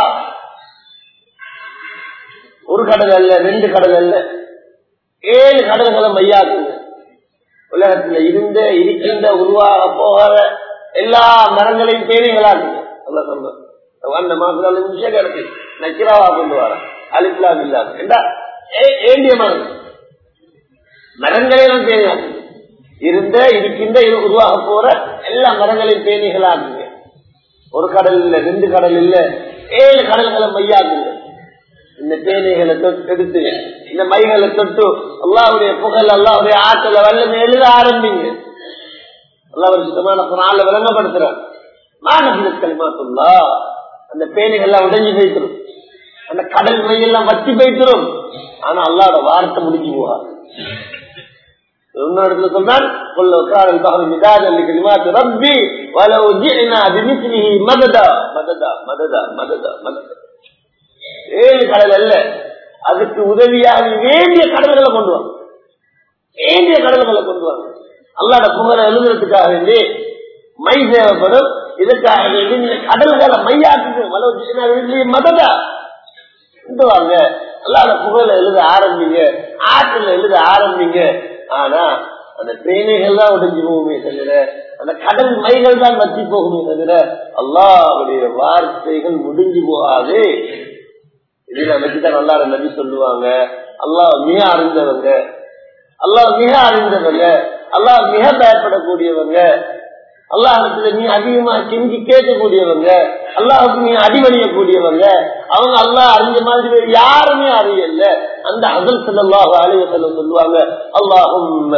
ஒரு கடல் அல்ல ரெண்டு கடல் அல்ல ஏழு கடல்களை மையாக்குங்க உலகத்துல இருந்த இருக்கின்ற உருவாக போகிற எல்லா மரங்களையும் தேவைகளாக்குங்க அல்ல சொல்ற அந்த மாசம் நிமிஷம் கிடக்கு நக்கிராவா கொண்டு வர அலிப்லாம் இல்லாம ஏண்டா ஏண்டிய மரம் மரங்களையும் பேணியாக்குங்க இருந்த இருக்கின்ற இது உருவாக போற எல்லா மரங்களையும் பேணிகளாக்குங்க ஒரு கடல் இல்ல ரெண்டு கடல் இல்ல ஏழு கடல்களை மையாக்குங்க இந்த தேனைகளை தொட்டு எடுத்து இந்த மைகளை தொட்டு அல்லாவுடைய புகழ் அல்லாவுடைய ஆற்றல வல்லமை எழுத ஆரம்பிங்க அல்லா ஒரு சுத்தமான குரான்ல விளங்கப்படுத்துறார் மாநபித கலிமாத்துல்லா அந்த பேனைகள்லாம் உடைஞ்சு போய்த்திரும் அந்த கடல் மையெல்லாம் வத்தி போய்த்திரும் ஆனா அல்லாவோட வார்த்தை முடிஞ்சு போவார் இன்னொரு இடத்துல சொல்றான் கொல்ல காரல் பகல் மிதாஜல் கலிமாத்து ரப்பி வலவு ஜினா பிமிஸ்லிஹி மததா மததா மததா மததா மததா ஏழு கடல் அல்ல அதுக்கு உதவியாக வேண்டிய கடல்களை கொண்டு வாங்க வேண்டிய கடல்களை கொண்டு வாங்க அல்லாட புகழை எழுதுறதுக்காக வேண்டி மை தேவைப்படும் இதுக்காக வேண்டி நீங்க கடல்களை மையாக்குது மததா கொண்டு வாங்க அல்லாட புகழை எழுத ஆரம்பிங்க ஆற்றில் எழுத ஆரம்பிங்க ஆனா அந்த பேனைகள் தான் உடைஞ்சு போகுமே தவிர அந்த கடல் மைகள் தான் வத்தி போகுமே தவிர அல்லாவுடைய வார்த்தைகள் முடிஞ்சு போகாது இதுல வச்சுதான் நல்லா நபி சொல்லுவாங்க அல்லாஹ் மிக அறிந்தவங்க அல்லாஹ் மிக அறிந்தவங்க அல்லாஹ் மிக பயப்படக்கூடியவங்க அல்லாஹத்துல நீ அதிகமா செஞ்சு கேட்கக்கூடியவங்க அல்லாஹுக்கு நீ அடிபணியக்கூடியவங்க அவங்க அல்லாஹ் அறிஞ்ச மாதிரி வேறு யாருமே அறியல அந்த அசல் செல்லாஹ் அலைவசல்ல சொல்லுவாங்க அல்லாஹும்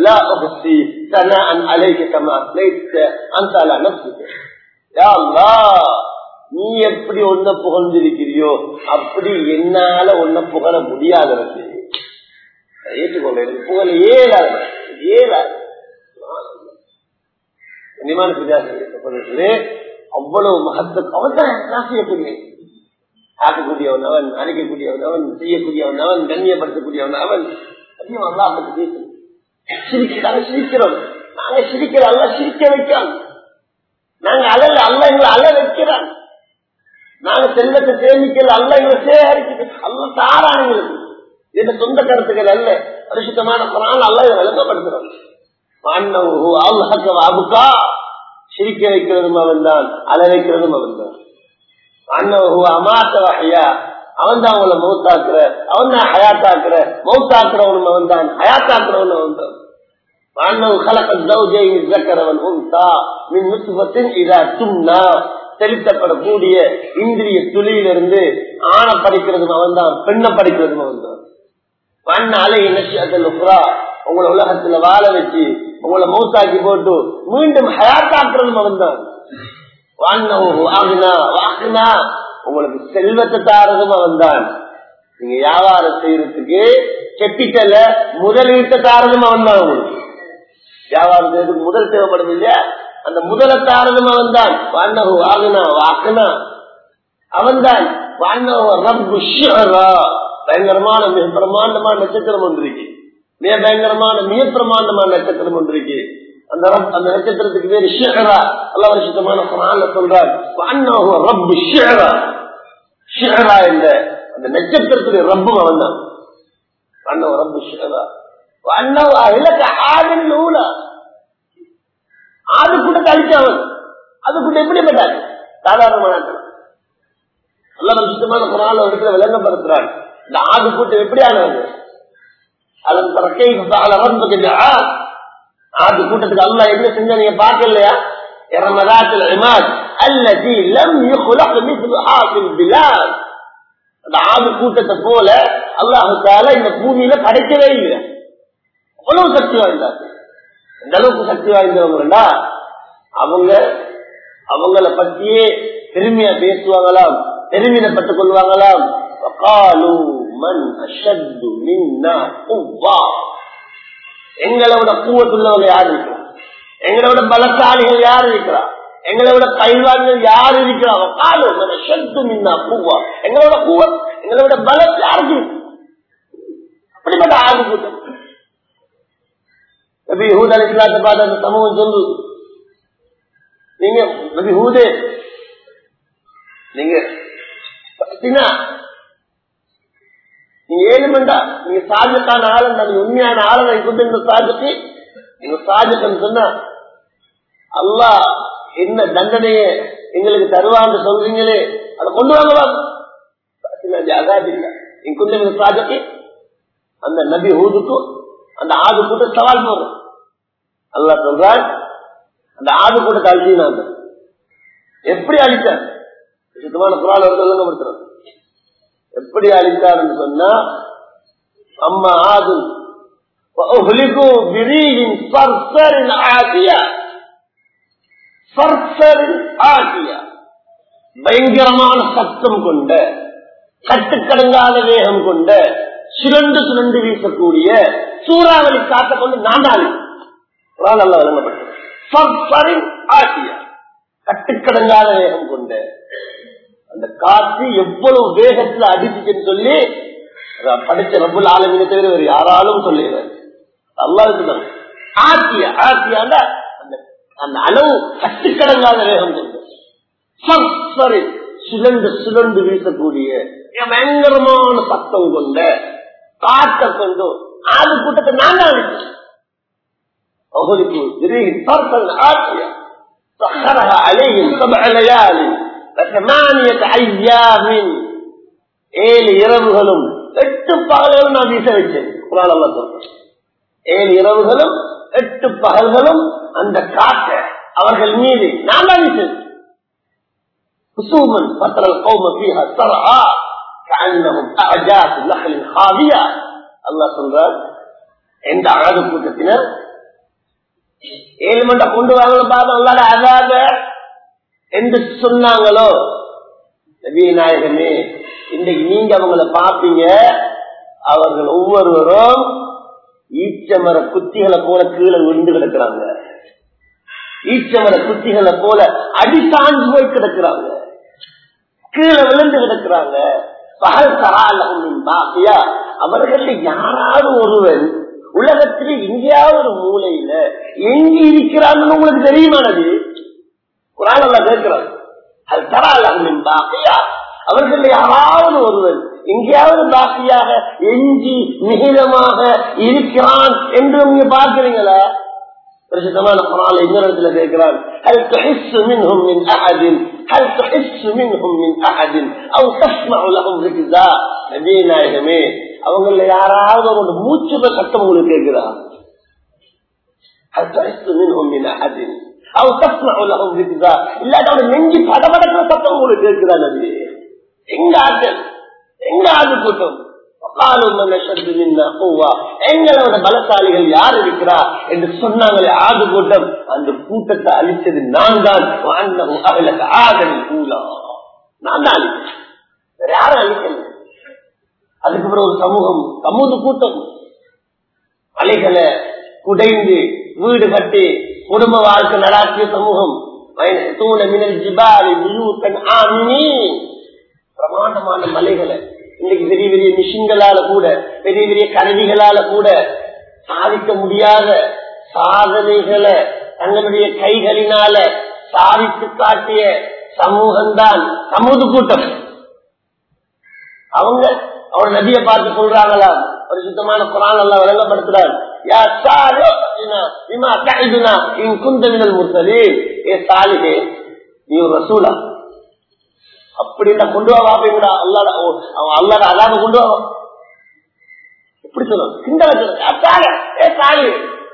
நீ எப்படி ஒன்ன புகழ்ந்திருக்கிறியோ அப்படி என்னால ஒன்ன புகழ முடியாதது ஏற்றுக்கொள்ள எனக்கு புகழ ஏழாது ஏழாது அவ்வளவு மகத்துவ அவன் தான் செய்யக்கூடிய ஆக்கக்கூடியவன் அவன் அழைக்கக்கூடியவன் அவன் செய்யக்கூடியவன் அவன் கண்ணியப்படுத்தக்கூடியவன் அவன் அதிகம் அல்லாஹுக்கு பேசணும் சிரிக்கிறாங்க சிரிக்கிறோம் நாங்க சிரிக்கிற அல்ல சிரிக்க வைக்கிறோம் நாங்க அழல அல்ல எங்களை அழ வைக்கிறான் நாங்க செல்வத்தை சேமிக்கல அல்ல எங்களை சேகரிக்கிறது அல்ல தாராணிகளுக்கு இது சொந்த கருத்துக்கள் அல்ல பரிசுத்தமான குரான் அல்ல இதை விளங்கப்படுத்துறோம் அபுக்கா சிரிக்க வைக்கிறதும் அவன் தான் அழ வைக்கிறதும் அவன் தான் அண்ணவஹு அமாத்த வகையா அவன் தான் உங்களை மௌத்தாக்குற அவன் தான் ஹயாத்தாக்குற மௌத்தாக்குறவனும் அவன் தான் ஹயாத்தாக்குறவனும் அவன் தான் செலுத்தப்படக்கூடிய இந்திரிய துளியிலிருந்து ஆணை படிக்கிறதும் அவன் தான் பெண்ணை படிக்கிறதும் அவன் தான் மண் அலை நட்சத்திர உங்களை உலகத்துல வாழ வச்சு உங்களை மௌத்தாக்கி போட்டு மீண்டும் ஹயாத்தாக்குறதும் அவன் தான் உங்களுக்கு செல்வத்தை தாரதும் அவன் தான் நீங்க வியாபாரம் செய்யறதுக்கு கெப்பிட்டல முதலீட்டை தாரதும் அவன் தான் உங்களுக்கு வியாபாரம் செய்யறதுக்கு முதல் தேவைப்படும் இல்லையா அந்த முதல தாரதும் அவன் தான் வாண்ணகு வாகுனா வாக்குனா அவன் தான் பயங்கரமான மிக பிரமாண்டமான நட்சத்திரம் ஒன்று இருக்கு மிக பயங்கரமான மிக பிரமாண்டமான நட்சத்திரம் ஒன்று இருக்கு அந்த அந்த நட்சத்திரத்துக்கு பேரு ஷிஹரா அல்ல வருஷத்தமான குரான்ல சொல்றார் ரப்பு ஷிஹரா ஷிஹரா என்ற அந்த நட்சத்திரத்துடைய ரப்பும் அவன் தான் அண்ணவ ரப்பு ஷிஹரா அண்ணவ இலக்க ஆதின் நூலா ஆது கூட அழிச்சவன் அது கூட எப்படிப்பட்டார் சாதாரணமான அல்ல வருஷத்தமான குரான் இடத்துல விளங்கப்படுத்துறான் இந்த ஆது கூட்டம் எப்படியானவங்க அதன் தரக்கை அளவன் ஆது கூட்டத்துக்கு அல்லா என்ன செஞ்சா நீங்க பாக்கலையா ரமதாத்தில் இமாத் அல்லதி லம் யுخلق مثل هذه البلاد அந்த ஆது கூட்டத்தை போல அல்லாஹுக்கால இந்த பூமியில படைக்கவே இல்லை அவ்வளவு சக்தி வாய்ந்தாங்க எந்த அளவுக்கு சக்தி வாய்ந்தவங்கடா அவங்க அவங்கள பத்தியே பெருமையா பேசுவாங்களாம் பெருமிதப்பட்டுக் கொள்வாங்களாம் மன் அஷத்து மின்னா எங்களோட பூவத்துள்ளவங்க யார் இருக்கிறா எங்களோட பலசாலிகள் யார் இருக்கிறா எங்களோட கைவான்கள் யார் இருக்கிறாங்க காலம் சத்து மின்னா பூவா எங்களோட பூவம் எங்களோட பலம் யாருக்கு அப்படிப்பட்ட ஆகு கூட்டம் நபி ஹூத் அலி இஸ்லாத்தை பார்த்து அந்த சமூகம் சொல்லு நீங்க நபி ஹூதே நீங்க பார்த்தீங்கன்னா நீங்க ஏழுமண்டா நீங்க சாஜக்கான ஆளன் நீங்க உண்மையான ஆளனை கொண்டு இந்த சாஜக்கு நீங்க சாஜக்கன்னு சொன்னா அல்லா என்ன தண்டனைய எங்களுக்கு தருவான்னு சொல்றீங்களே அதை கொண்டு வாங்க அகாதில்ல இங்குள்ள சாஜக்கு அந்த நபி ஹூதுக்கும் அந்த ஆது கூட்டம் சவால் போடுறோம் அல்லா சொல்றான் அந்த ஆது கூட்டத்தை அழிச்சினாங்க எப்படி அழித்தார் சுத்தமான குரால் விளங்கப்படுத்துறோம் எப்படி அழித்தார்னு சொன்னா அம்மா ஆது விரீகின் சர்சரின் ஆசியா சர்சரின் ஆசியா பயங்கரமான சத்தம் கொண்ட கட்டுக்கடங்காத வேகம் கொண்ட சுரண்டு சுரண்டு வீசக்கூடிய சூறாவளி காத்த கொண்டு நாண்டாளி நல்லா வழங்கப்பட்டது ஆசியா கட்டுக்கடங்காத வேகம் கொண்ட அந்த காற்று எவ்வளவு வேகத்துல அடிச்சுன்னு சொல்லி படிச்ச ரப்புல் ஆளுநரை தவிர வேறு யாராலும் சொல்லுகிறார் அல்லாவுக்கு தான் ஆசியா ஆசியாண்ட அந்த அந்த அளவு கட்டுக்கடங்காத வேகம் கொண்டு சுழண்டு சுழண்டு வீசக்கூடிய பயங்கரமான சத்தம் கொண்ட காற்றை கொண்டு ஆறு கூட்டத்தை நான் தான் அடிச்சேன் سخرها عليهم سبع ليال وثمانية أيام ஏழு இரவுகளும் எட்டு பகல்களும் நான் வீச வச்சேன் குரான் அல்ல சொல்றேன் ஏழு இரவுகளும் எட்டு பகல்களும் அந்த காற்ற அவர்கள் மீது நான் தான் வீசேன் خصوما فترى القوم فيها سرعا كأنهم أعجاز نخل خاوية الله சொல்றார் எந்த அழகு கூட்டத்தினர் ஏழு மண்டை கொண்டு வாங்கணும் பாப்பா அல்லாத அதாக என்று சொன்னாங்களோ நபி நாயகமே இன்றைக்கு நீங்க அவங்கள பாப்பீங்க அவர்கள் ஒவ்வொருவரும் ஈச்சமர குத்திகளை போல கீழே விழுந்து கிடக்குறாங்க ஈச்சமர குத்திகளை போல அடி சாஞ்சு போய் கிடக்குறாங்க கீழே விழுந்து கிடக்குறாங்க பகல் சராலும் பாக்கியா அவர்கள் யாராவது ஒருவன் உலகத்தில் எங்கேயாவது ஒரு மூலையில எங்க இருக்கிறான்னு உங்களுக்கு தெரியுமானது குரான் அல்ல கேட்கிறாங்க அது தராலும் பாக்கியா அவர்கள் யாராவது ஒருவன் எங்கேயாவது பாக்கியாக எஞ்சி மிகிதமாக இருக்கிறான் என்று நீங்க பார்க்கிறீங்களா பிரசித்தமான குரான் எந்த இடத்துல கேட்கிறான் هل تحس منهم من احد هل تحس منهم من احد او تسمع لهم ركزا நபி நாயகமே அவங்கள யாராவது ஒரு மூச்சு சத்தம் உங்களுக்கு கேட்கிறா هل تحس منهم من احد او تسمع لهم ركزا இல்லாட்ட நெஞ்சு படபடக்கிற சத்தம் உங்களுக்கு கேட்கிறா நபி எங்க ஆட்கள் எங்க ஆடு கூட்டம் எங்களோட பலசாலிகள் யார் இருக்கிறா என்று சொன்னாங்களே ஆடு கூட்டம் அந்த கூட்டத்தை அழித்தது நான் தான் ஆதனி கூலா நான் தான் அழித்தேன் வேற யாரும் அழிக்கல அதுக்கப்புறம் ஒரு சமூகம் சமூக கூட்டம் மலைகளை குடைந்து வீடு கட்டி குடும்ப வாழ்க்கை நடாத்திய சமூகம் தூண மினல் ஜிபாலி முழுக்கன் ஆமினி பிரமாண்டமான மலைகளை இன்னைக்கு பெரிய பெரிய மிஷின்களால கூட பெரிய பெரிய கருவிகளால கூட சாதிக்க முடியாத சாதனைகளை தங்களுடைய கைகளினால சாதித்து காட்டிய சமூகம்தான் சமூக கூட்டம் அவங்க அவன நதிய பார்த்து சொல்றாங்களா ஒரு சுத்தமான குரான் எல்லாம் விளங்கப்படுத்துறாரு நீ ஒரு ரசூலா அப்படின்னா கொண்டு வா பாப்பீங்களா அல்லாட அவன் அல்லாட அல்லாத கொண்டு வா எப்படி சொல்லுவாங்க சிந்தனை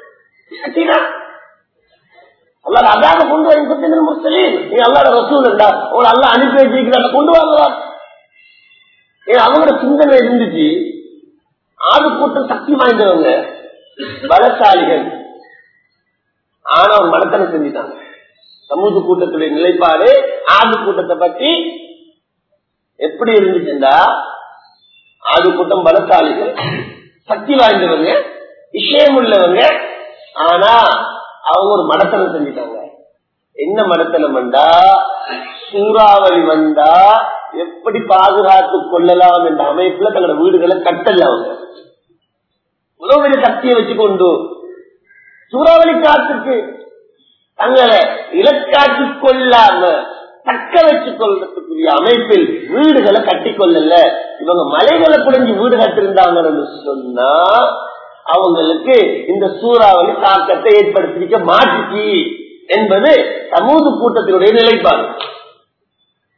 அல்லாட அல்லாத கொண்டு வா முஸ்லீம் நீ அல்லாட ரசூல் இருந்தா உங்களை அல்லா அனுப்பி வச்சிருக்கிறாங்க கொண்டு வாங்கலாம் ஏன் அவங்களோட சிந்தனை இருந்துச்சு ஆடு கூட்டம் சக்தி வாய்ந்தவங்க பலசாலிகள் ஆனா ஒரு மடத்தனை செஞ்சுட்டாங்க சமூக கூட்டத்துடைய நிலைப்பாடு ஆடு கூட்டத்தை பற்றி எப்படி இருந்துச்சுன்னா ஆடு கூட்டம் பலசாலிகள் சக்தி வாய்ந்தவங்க விஷயம் உள்ளவங்க ஆனா அவங்க ஒரு மடத்தனம் செஞ்சுட்டாங்க என்ன மடத்தனம் வந்தா சூறாவளி வந்தா எப்படி பாதுகாத்துக் கொள்ளலாம் என்ற அமைப்புல தங்களோட வீடுகளை கட்டல அவங்க உணவு பெரிய சக்தியை வச்சுக்கொண்டு சூறாவளி காற்றுக்கு தங்களை இலக்காக்கிக் கொள்ளாம தக்க வச்சுக் கொள்றதுக்குரிய அமைப்பில் வீடுகளை கட்டி கொள்ளல இவங்க மலைகளை புரிஞ்சு வீடு கட்டிருந்தாங்கன்னு சொன்னா அவங்களுக்கு இந்த சூறாவளி தாக்கத்தை ஏற்படுத்திக்க மாட்டுச்சு என்பது சமூக கூட்டத்தினுடைய நிலைப்பாடு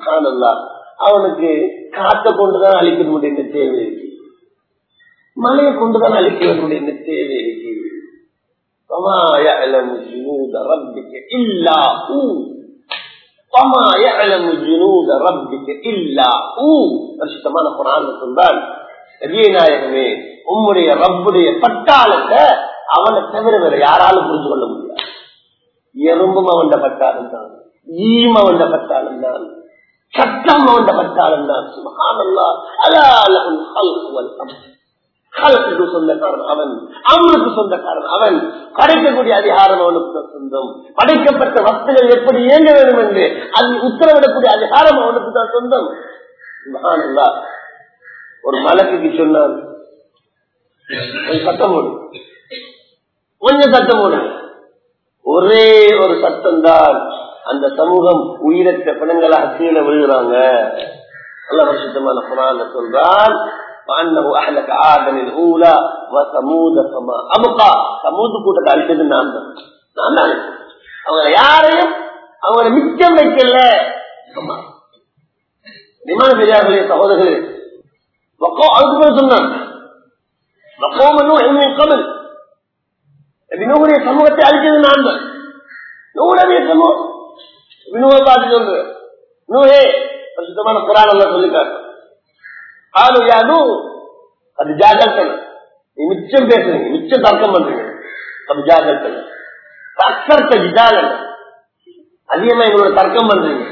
சுப்ஹானல்லாஹ். அவனுக்கு காத்த கொண்டுதான் அழிக்க முடியும் தேவை இருக்கு மழையை கொண்டுதான் அழிக்க வேண்டிய தேவை இருக்கு وما يعلم جنود ربك إلا هو وما يعلم جنود ربك إلا هو பரிசுத்தமான குரான் சொல்றான் நாயகமே உம்முடைய ரப்புடைய பட்டாளத்தை அவனை தவிர வேற யாராலும் புரிஞ்சு கொள்ள முடியாது எறும்பும் அவன் பட்டாளம் தான் ஈம் அவன் பட்டாளம் தான் சட்டம் அவன் பட்டாளம் தான் சுமகானல்லா அலா லஹுல் ஹல்கு வல் அம்ர் காலத்துக்கு சொந்தக்காரன் அவன் அவனுக்கு சொந்தக்காரன் அவன் படைக்கக்கூடிய அதிகாரம் அவனுக்கு தான் சொந்தம் படைக்கப்பட்ட வஸ்துகள் எப்படி இயங்க வேண்டும் என்று அதில் உத்தரவிடக்கூடிய அதிகாரம் அவனுக்கு தான் சொந்தம் சுப்ஹானல்லா. ஒரு மலக்குக்கு சொன்னார் கொஞ்சம் சத்தம் போடு கொஞ்சம் சத்தம் போடு ஒரே ஒரு சத்தம் தான் அந்த சமூகம் உயிரற்ற பிணங்களாக கீழே விழுகிறாங்க நல்ல வருஷத்தமான குரான் சொல்றான் وأنه أهلك عادا الأولى وثمود فما أبقى ثمود கூட்டத்தை அழித்தது நான் தான் நான் தான் அழித்தேன். அவங்க யாரையும் அவங்களை மிச்சம் வைக்கல ஆமா. விமான பெரியார்களே சகோதரர்களே வக்கோ அதுக்கு மேல சொன்னான் வக்கோமனும் எம்மின் கமல் வினோடைய சமூகத்தை அழித்தது நான் தான் நூலவே சமூகம் வினோவை பார்த்து சொல்ற நூஹே பிரசுத்தமான குரான் எல்லாம் சொல்லிக்காட்டு ஆளு யாது அது ஜாகல் நீ மிச்சம் பேசுறீங்க மிச்சம் தர்க்கம் பண்றீங்க அது ஜாகல் அக்கர்த்த ஜிதாலன் அதிகமா எங்களோட தர்க்கம் பண்றீங்க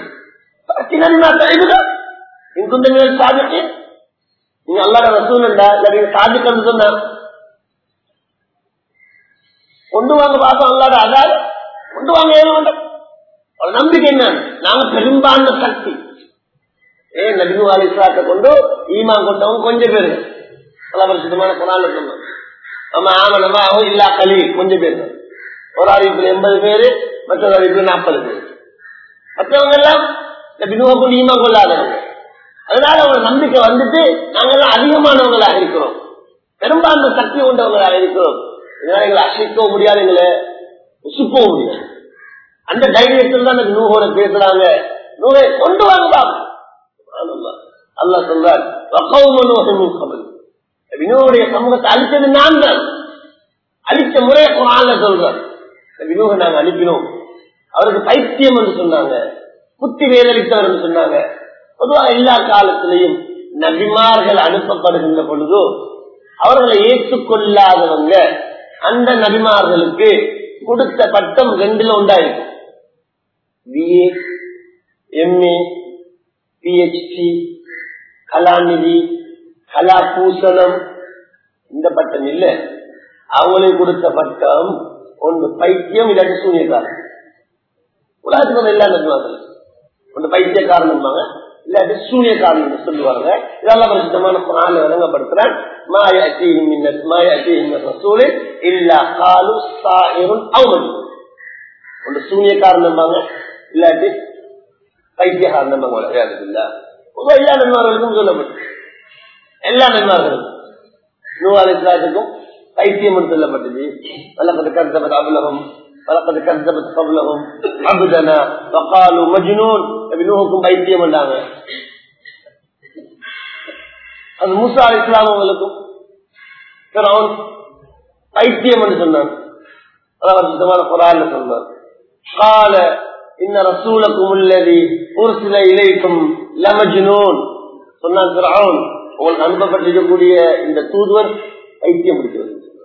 இங்குந்த சாதிக்கு நீங்க அல்லாத ரசூல் இல்ல இல்ல நீங்க சாதிக்கன்னு சொன்ன கொண்டு வாங்க பார்த்தோம் அல்லாத அதாவது கொண்டு வாங்க ஏன் வேண்டாம் அவள் நம்பிக்கை என்ன நாங்க பெரும்பான்மை சக்தி ஏன் நபிகு அலிஸ்லாத்தை கொண்டு ஈமான் கொண்டவங்க கொஞ்சம் பேரு பல வருஷமான குரான் சொன்னோம் ஆமா ஆமா நம்ம அவன் இல்லா களி கொஞ்சம் பேர் ஒரு அறிவிப்புல எண்பது பேரு மற்றொரு அறிவிப்புல நாற்பது பேர் மற்றவங்க எல்லாம் நபினுவை கொண்டு ஈமான் கொள்ளாதவங்க அதனால அவங்க நம்பிக்கை வந்துட்டு நாங்கெல்லாம் அதிகமானவங்களாக இருக்கிறோம் பெரும்பான்மை சக்தி கொண்டவங்களாக இருக்கிறோம் இதனால எங்களை அசைக்கவும் முடியாது எங்களை உசுக்கவும் முடியாது அந்த தைரியத்தில் தான் எனக்கு நூகோட பேசுறாங்க நூகை கொண்டு வாங்க பாப்போம் அல்லா சொல்றார் வினோடைய சமூகத்தை அழித்தது நான் தான் அழித்த முறையை குரான்ல சொல்றார் வினோக நாங்க அழிப்பினோம் அவருக்கு பைத்தியம் என்று சொன்னாங்க புத்தி வேதளித்தவர் என்று சொன்னாங்க பொதுவா எல்லா காலத்திலையும் நபிமார்கள் அனுப்பப்படுகின்ற பொழுதோ அவர்களை ஏற்றுக்கொள்ளாதவங்க அந்த நபிமார்களுக்கு கொடுத்த பட்டம் ரெண்டுல உண்டாயிருக்கும் பிஏ எம்ஏ பிஹெச்டி கலாநிதி கலாபூசணம் இந்த பட்டம் இல்ல அவங்களுக்கு கொடுத்த பட்டம் ஒன்று பைத்தியம் இல்லாட்டி சூரியக்காரன் உலகத்துக்கு எல்லா நடுவாங்க ஒன்று பைத்தியக்காரன் இருப்பாங்க இல்லாட்டி சூரியக்காரன் சொல்லுவாங்க இதெல்லாம் பிரசித்தமான குரான் வழங்கப்படுத்துறேன் மாயாச்சியும் மாயாச்சியும் ரசூலு இல்லா காலு சாயிரும் அவமதி ஒன்று சூரியக்காரன் இருப்பாங்க இல்லாட்டி பைத்தியகாரன் நம்புவாங்க எல்லா நன்மார்களுக்கும் சொல்லப்பட்டு எல்லா நன்மார்களும் நூறு இஸ்லாத்துக்கும் பைத்தியம் சொல்லப்பட்டது வழக்கத்து கருத்தப்பட்ட அபுலகம் வழக்கத்து கருத்தப்பட்ட கபுலகம் அபுதனா வக்காலு மஜ்னூன் நூகுக்கும் பைத்தியம் பண்ணாங்க அது மூசா அலி இஸ்லாம் அவங்களுக்கும் பைத்தியம் என்று சொன்னான் அதான் குரான் சொன்னார் கால இன்ன ரசூலக்கும் உள்ளதி உருசில இலைக்கும் லமஜ்னூன் சொன்னான் பிரான் உங்களுக்கு அனுப்பப்பட்டிருக்கக்கூடிய இந்த தூதுவர் ஐக்கியம் முடிக்கிறது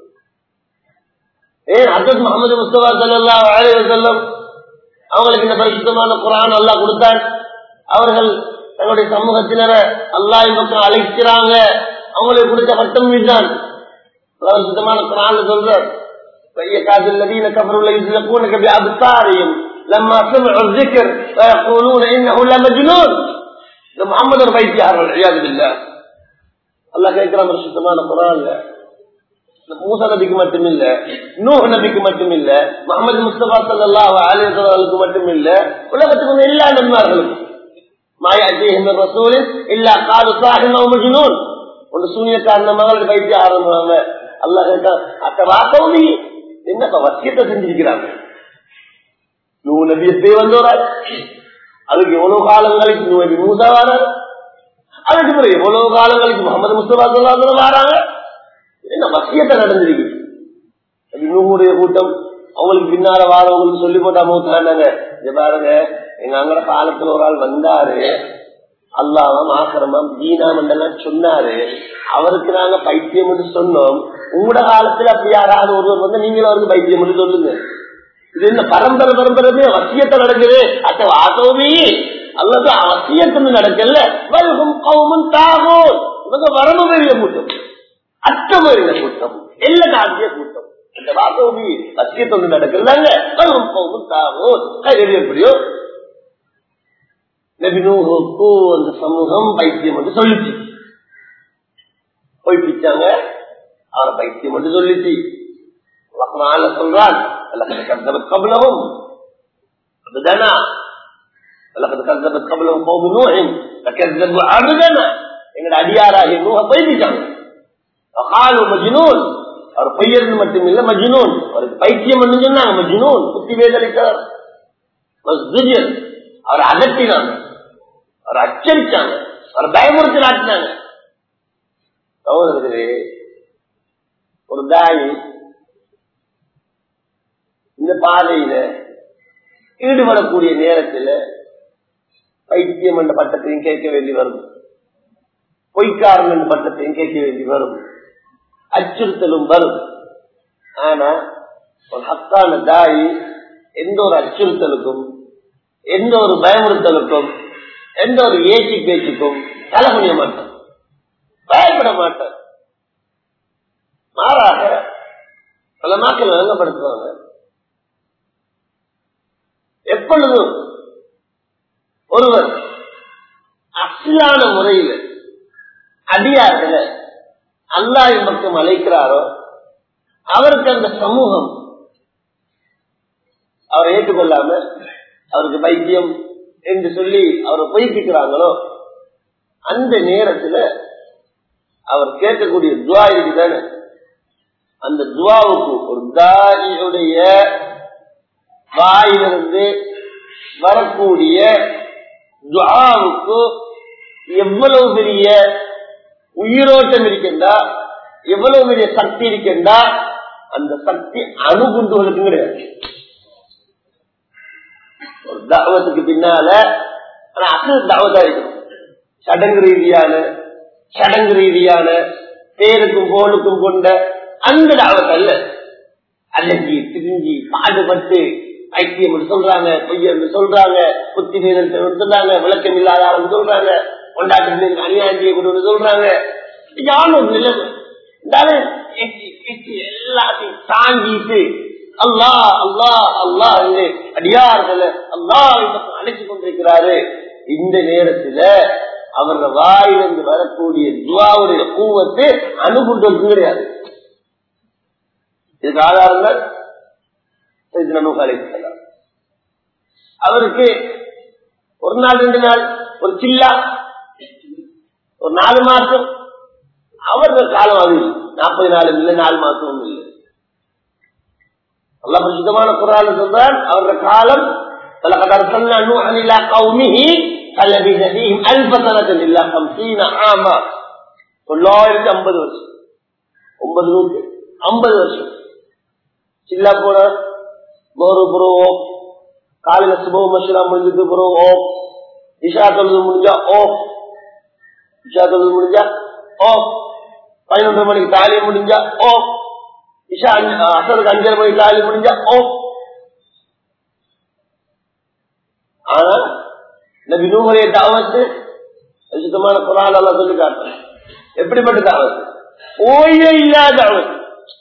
ஏன் அசத் முகமது முஸ்தபா சல்லா செல்லம் அவங்களுக்கு இந்த பரிசுத்தமான குரான் அல்லா கொடுத்தார் அவர்கள் தங்களுடைய சமூகத்தினரை அல்லாஹ் பக்கம் அழைக்கிறாங்க அவங்களுக்கு கொடுத்த பட்டம் இதுதான் பரிசுத்தமான குரான் சொல்றார் ويكاد الذين كفروا ليزلقونك بأبصارهم لما سمعوا الذكر ويقولون إنه لمجنون محمد البيتيار والعياذ بالله الله கேட்கிறான் சுத்தமான குரான்ல மூசா நபிக்கு மட்டும் இல்ல நூஹ் நபிக்கு மட்டும் இல்ல முகமது முஸ்தபா சல்லாஹ் அலிசர்களுக்கு மட்டும் இல்ல உலகத்துக்கு எல்லா நன்மார்களுக்கும் மாயாஜி ரசூலின் இல்லா காது சாஹிம் மஜ்னூன் ஒரு சூனியக்காரன மகள் பைத்திய ஆரம்பிவாங்க அல்லாஹ் கேட்டான் அத்த வாக்கவுனி என்ன வசியத்தை செஞ்சிருக்கிறாங்க நூ நபியத்தை வந்தோரா அதுக்கு எவ்வளவு காலம் கழிச்சு நபி மூசா வராரு அதுக்கு பிறகு எவ்வளவு காலம் கழிச்சு முகமது முஸ்தபா சொல்லாத வராங்க என்ன வசியத்தை நடந்திருக்கு நூறுடைய கூட்டம் அவங்களுக்கு பின்னால வாரவங்களுக்கு சொல்லி போட்டா மூத்தாண்டாங்க இங்க பாருங்க எங்க அங்கட காலத்துல ஒரு ஆள் வந்தாரு அல்லாமம் ஆக்கிரமம் தீனாமண்டெல்லாம் சொன்னாரு அவருக்கு நாங்க பைத்தியம் என்று சொன்னோம் உங்களோட காலத்துல அப்படி யாராவது ஒருவர் வந்து நீங்களும் அவருக்கு பைத்தியம் என்று சொல்லுங்க இது என்ன பரம்பரை பரம்பரமே வசியத்தை நடக்குது அத்த வாசோமி அல்லது அவசியத்துல நடக்கல வல்கும் கவுமும் தாகும் இவங்க வரம்பு பெரிய கூட்டம் அச்சமறிய கூட்டம் எல்லா காட்டிய கூட்டம் இந்த வாசோமி வசியத்தொண்டு நடக்கலாங்க வல்கும் கவுமும் தாகும் கைது எப்படியோ நபினூஹுக்கு அந்த சமூகம் பைத்தியம் என்று சொல்லிச்சு போய் பிச்சாங்க அவரை பைத்தியம் என்று சொல்லிச்சு ரஹ்மான் சொல்றான் கத்தபத் கபலவும் அதுதானா لقد كذبت قبلهم قوم نوح فكذبوا عبدنا எங்கட அடியாராகிய நூஹ பைத்திட்டாங்க காலு மஜ்னூன் அவர் பையன் மட்டும் இல்ல மஜ்னூன் அவருக்கு பைத்தியம் சொன்னாங்க மஜ்னூன் புத்தி வேதளித்தார் அவர் அகற்றினாங்க அவர் அச்சரிச்சாங்க அவர் பயமுறுத்தி நாட்டினாங்க சகோதரர்களே ஒரு தாய் இந்த பாதையில ஈடுபடக்கூடிய நேரத்தில் பைத்தியம் என்ற பட்டத்தையும் கேட்க வேண்டி வரும் பொய்க்காரன் என்ற பட்டத்தையும் கேட்க வேண்டி வரும் அச்சுறுத்தலும் வரும் ஆனா ஒரு ஹத்தான தாய் எந்த ஒரு அச்சுறுத்தலுக்கும் எந்த ஒரு பயமுறுத்தலுக்கும் எந்த ஒரு ஏசி பேச்சுக்கும் தலை முடிய மாட்டான் பயப்பட மாட்டான் மாறாக பல நாட்கள் விளங்கப்படுத்துவாங்க எப்பொழுதும் ஒருவர் அசிலான முறையில் அடியார்கள அல்லாஹ் பக்கம் அழைக்கிறாரோ அவருக்கு அந்த சமூகம் அவரை ஏற்றுக்கொள்ளாம அவருக்கு பைத்தியம் என்று சொல்லி அவரை பொய்ப்பிக்கிறாங்களோ அந்த நேரத்துல அவர் கேட்கக்கூடிய துவா இருக்குதானே அந்த துவாவுக்கு ஒரு தாரியுடைய வாயிலிருந்து வரக்கூடிய துவாவுக்கு எவ்வளவு பெரிய உயிரோட்டம் இருக்கின்றா எவ்வளவு பெரிய சக்தி இருக்கின்றா அந்த சக்தி அணுகுண்டுகளுக்கும் கிடையாது ஒரு தாவத்துக்கு பின்னால ஆனா அசல் தாவதா இருக்கும் சடங்கு ரீதியான சடங்கு ரீதியான பேருக்கும் போலுக்கும் கொண்ட அந்த தாவத் அல்ல அலங்கி திரிஞ்சி பாடுபட்டு ஐக்கியம் சொல்றாங்க பொய்யம் சொல்றாங்க புத்தி மீதல் சொல்றாங்க விளக்கம் இல்லாத ஆளும் சொல்றாங்க கொண்டாட்டு அநியாயம் செய்யக்கூடாது சொல்றாங்க யாரும் நிலைமை எல்லாத்தையும் தாங்கிட்டு அல்லா அல்லா அல்லா என்று அடியார்களை அல்லா அழைத்து கொண்டிருக்கிறாரு இந்த நேரத்துல அவரோட வாயிலிருந்து வரக்கூடிய துவாவுடைய கூவத்து அணுகுண்டு கிடையாது இதுக்கு ஆதாரங்கள் அவருக்கு ஒரு நாள் ரெண்டு நாள் ஒரு சில்லா ஒரு நாலு மாசம் அவர்கள் காலம் அது நாற்பது நாள் இல்லை நாலு மாசம் இல்லை நல்ல பிரசித்தமான குரான் சொல்றான் அவருடைய காலம் فلقد ارسلنا نوحا الى قومه فلبث فيهم الف سنه الا خمسين عاما தொள்ளாயிரத்தி ஐம்பது வருஷம் ஒன்பது நூற்று ஐம்பது வருஷம் சில்லா போன மோரு புருவோம் காலையில சுபம் மஷிலா முடிஞ்சது புருவோம் இஷா தொழுது முடிஞ்சா ஓ இஷா தொழுது முடிஞ்சா ஓ பதினொன்று மணிக்கு தாலி முடிஞ்சா ஓ இஷா அசலுக்கு அஞ்சரை மணிக்கு தாலி முடிஞ்சா ஓ ஆனா இந்த வினூமுறைய தாவத்து சுத்தமான குரான் எல்லாம் சொல்லி காட்டுறேன் எப்படிப்பட்ட தாவத்து ஓய்வே இல்லாத தாவத்து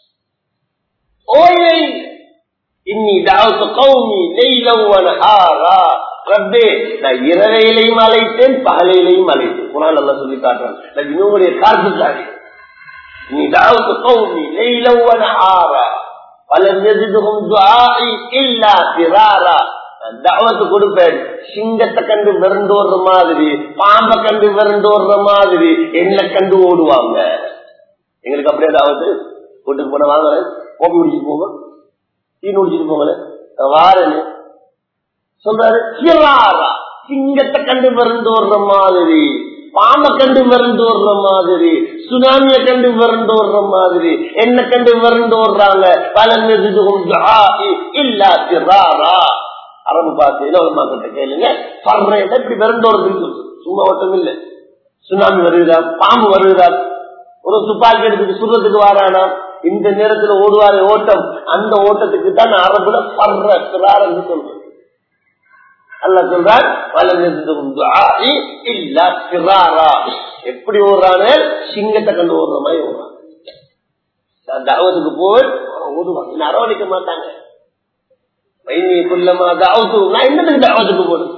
ஓய்வே இன்னி தாவத்து கௌமி நெய்லவன ஆரா ரப்பே நான் இரவையிலையும் அழைத்தேன் பகலையிலையும் அழைத்தேன் குரான் எல்லாம் சொல்லி காட்டுறேன் நான் வினூமுறைய காட்டுக்காரி நீ தாவத்து கௌமி நெய்லவன ஆரா பலன் எதிர்க்கும் துஆஇ இல்லா திராரா தாவத்து கொடுப்பேன் சிங்கத்தை கண்டு விரண்டோடுற மாதிரி பாம்பை கண்டு விரண்டோடுற மாதிரி என்ன கண்டு ஓடுவாங்க எங்களுக்கு அப்படியே தாவத்து கூட்டுக்கு போன வாங்குறேன் கோப்பி குடிச்சிட்டு போங்க டீ குடிச்சிட்டு போங்களேன் வாரேன்னு சொல்றாரு சிறாரா சிங்கத்தை கண்டு விரண்டோடுற மாதிரி பாம்பை கண்டு விரண்டோடுற மாதிரி சுனாமிய கண்டு விரண்டோடுற மாதிரி என்ன கண்டு விரண்டோடுறாங்க பலன் இல்லா திராரா அரபு பார்த்து உலமா கிட்ட கேளுங்க பர்ற எப்படி விரண்டோடுறது சும்மா ஓட்டம் இல்லை சுனாமி வருகிறா பாம்பு வருகிறா ஒரு துப்பாக்கி எடுத்துட்டு சுடுறதுக்கு வாரானா இந்த நேரத்துல ஓடுவாரு ஓட்டம் அந்த ஓட்டத்துக்கு தான் அரபுல பர்ற திராரன்னு சொல்றது அல்ல சொல்றான் எப்படி ஓடுறானே சிங்கத்தை கண்டு ஓடுற மாதிரி ஓடுறான் தாவத்துக்கு போய் ஓடுவான் அரவணைக்க மாட்டாங்க வைனி குள்ளமா தாவத்து நான் என்னத்துக்கு தாவத்துக்கு போடுது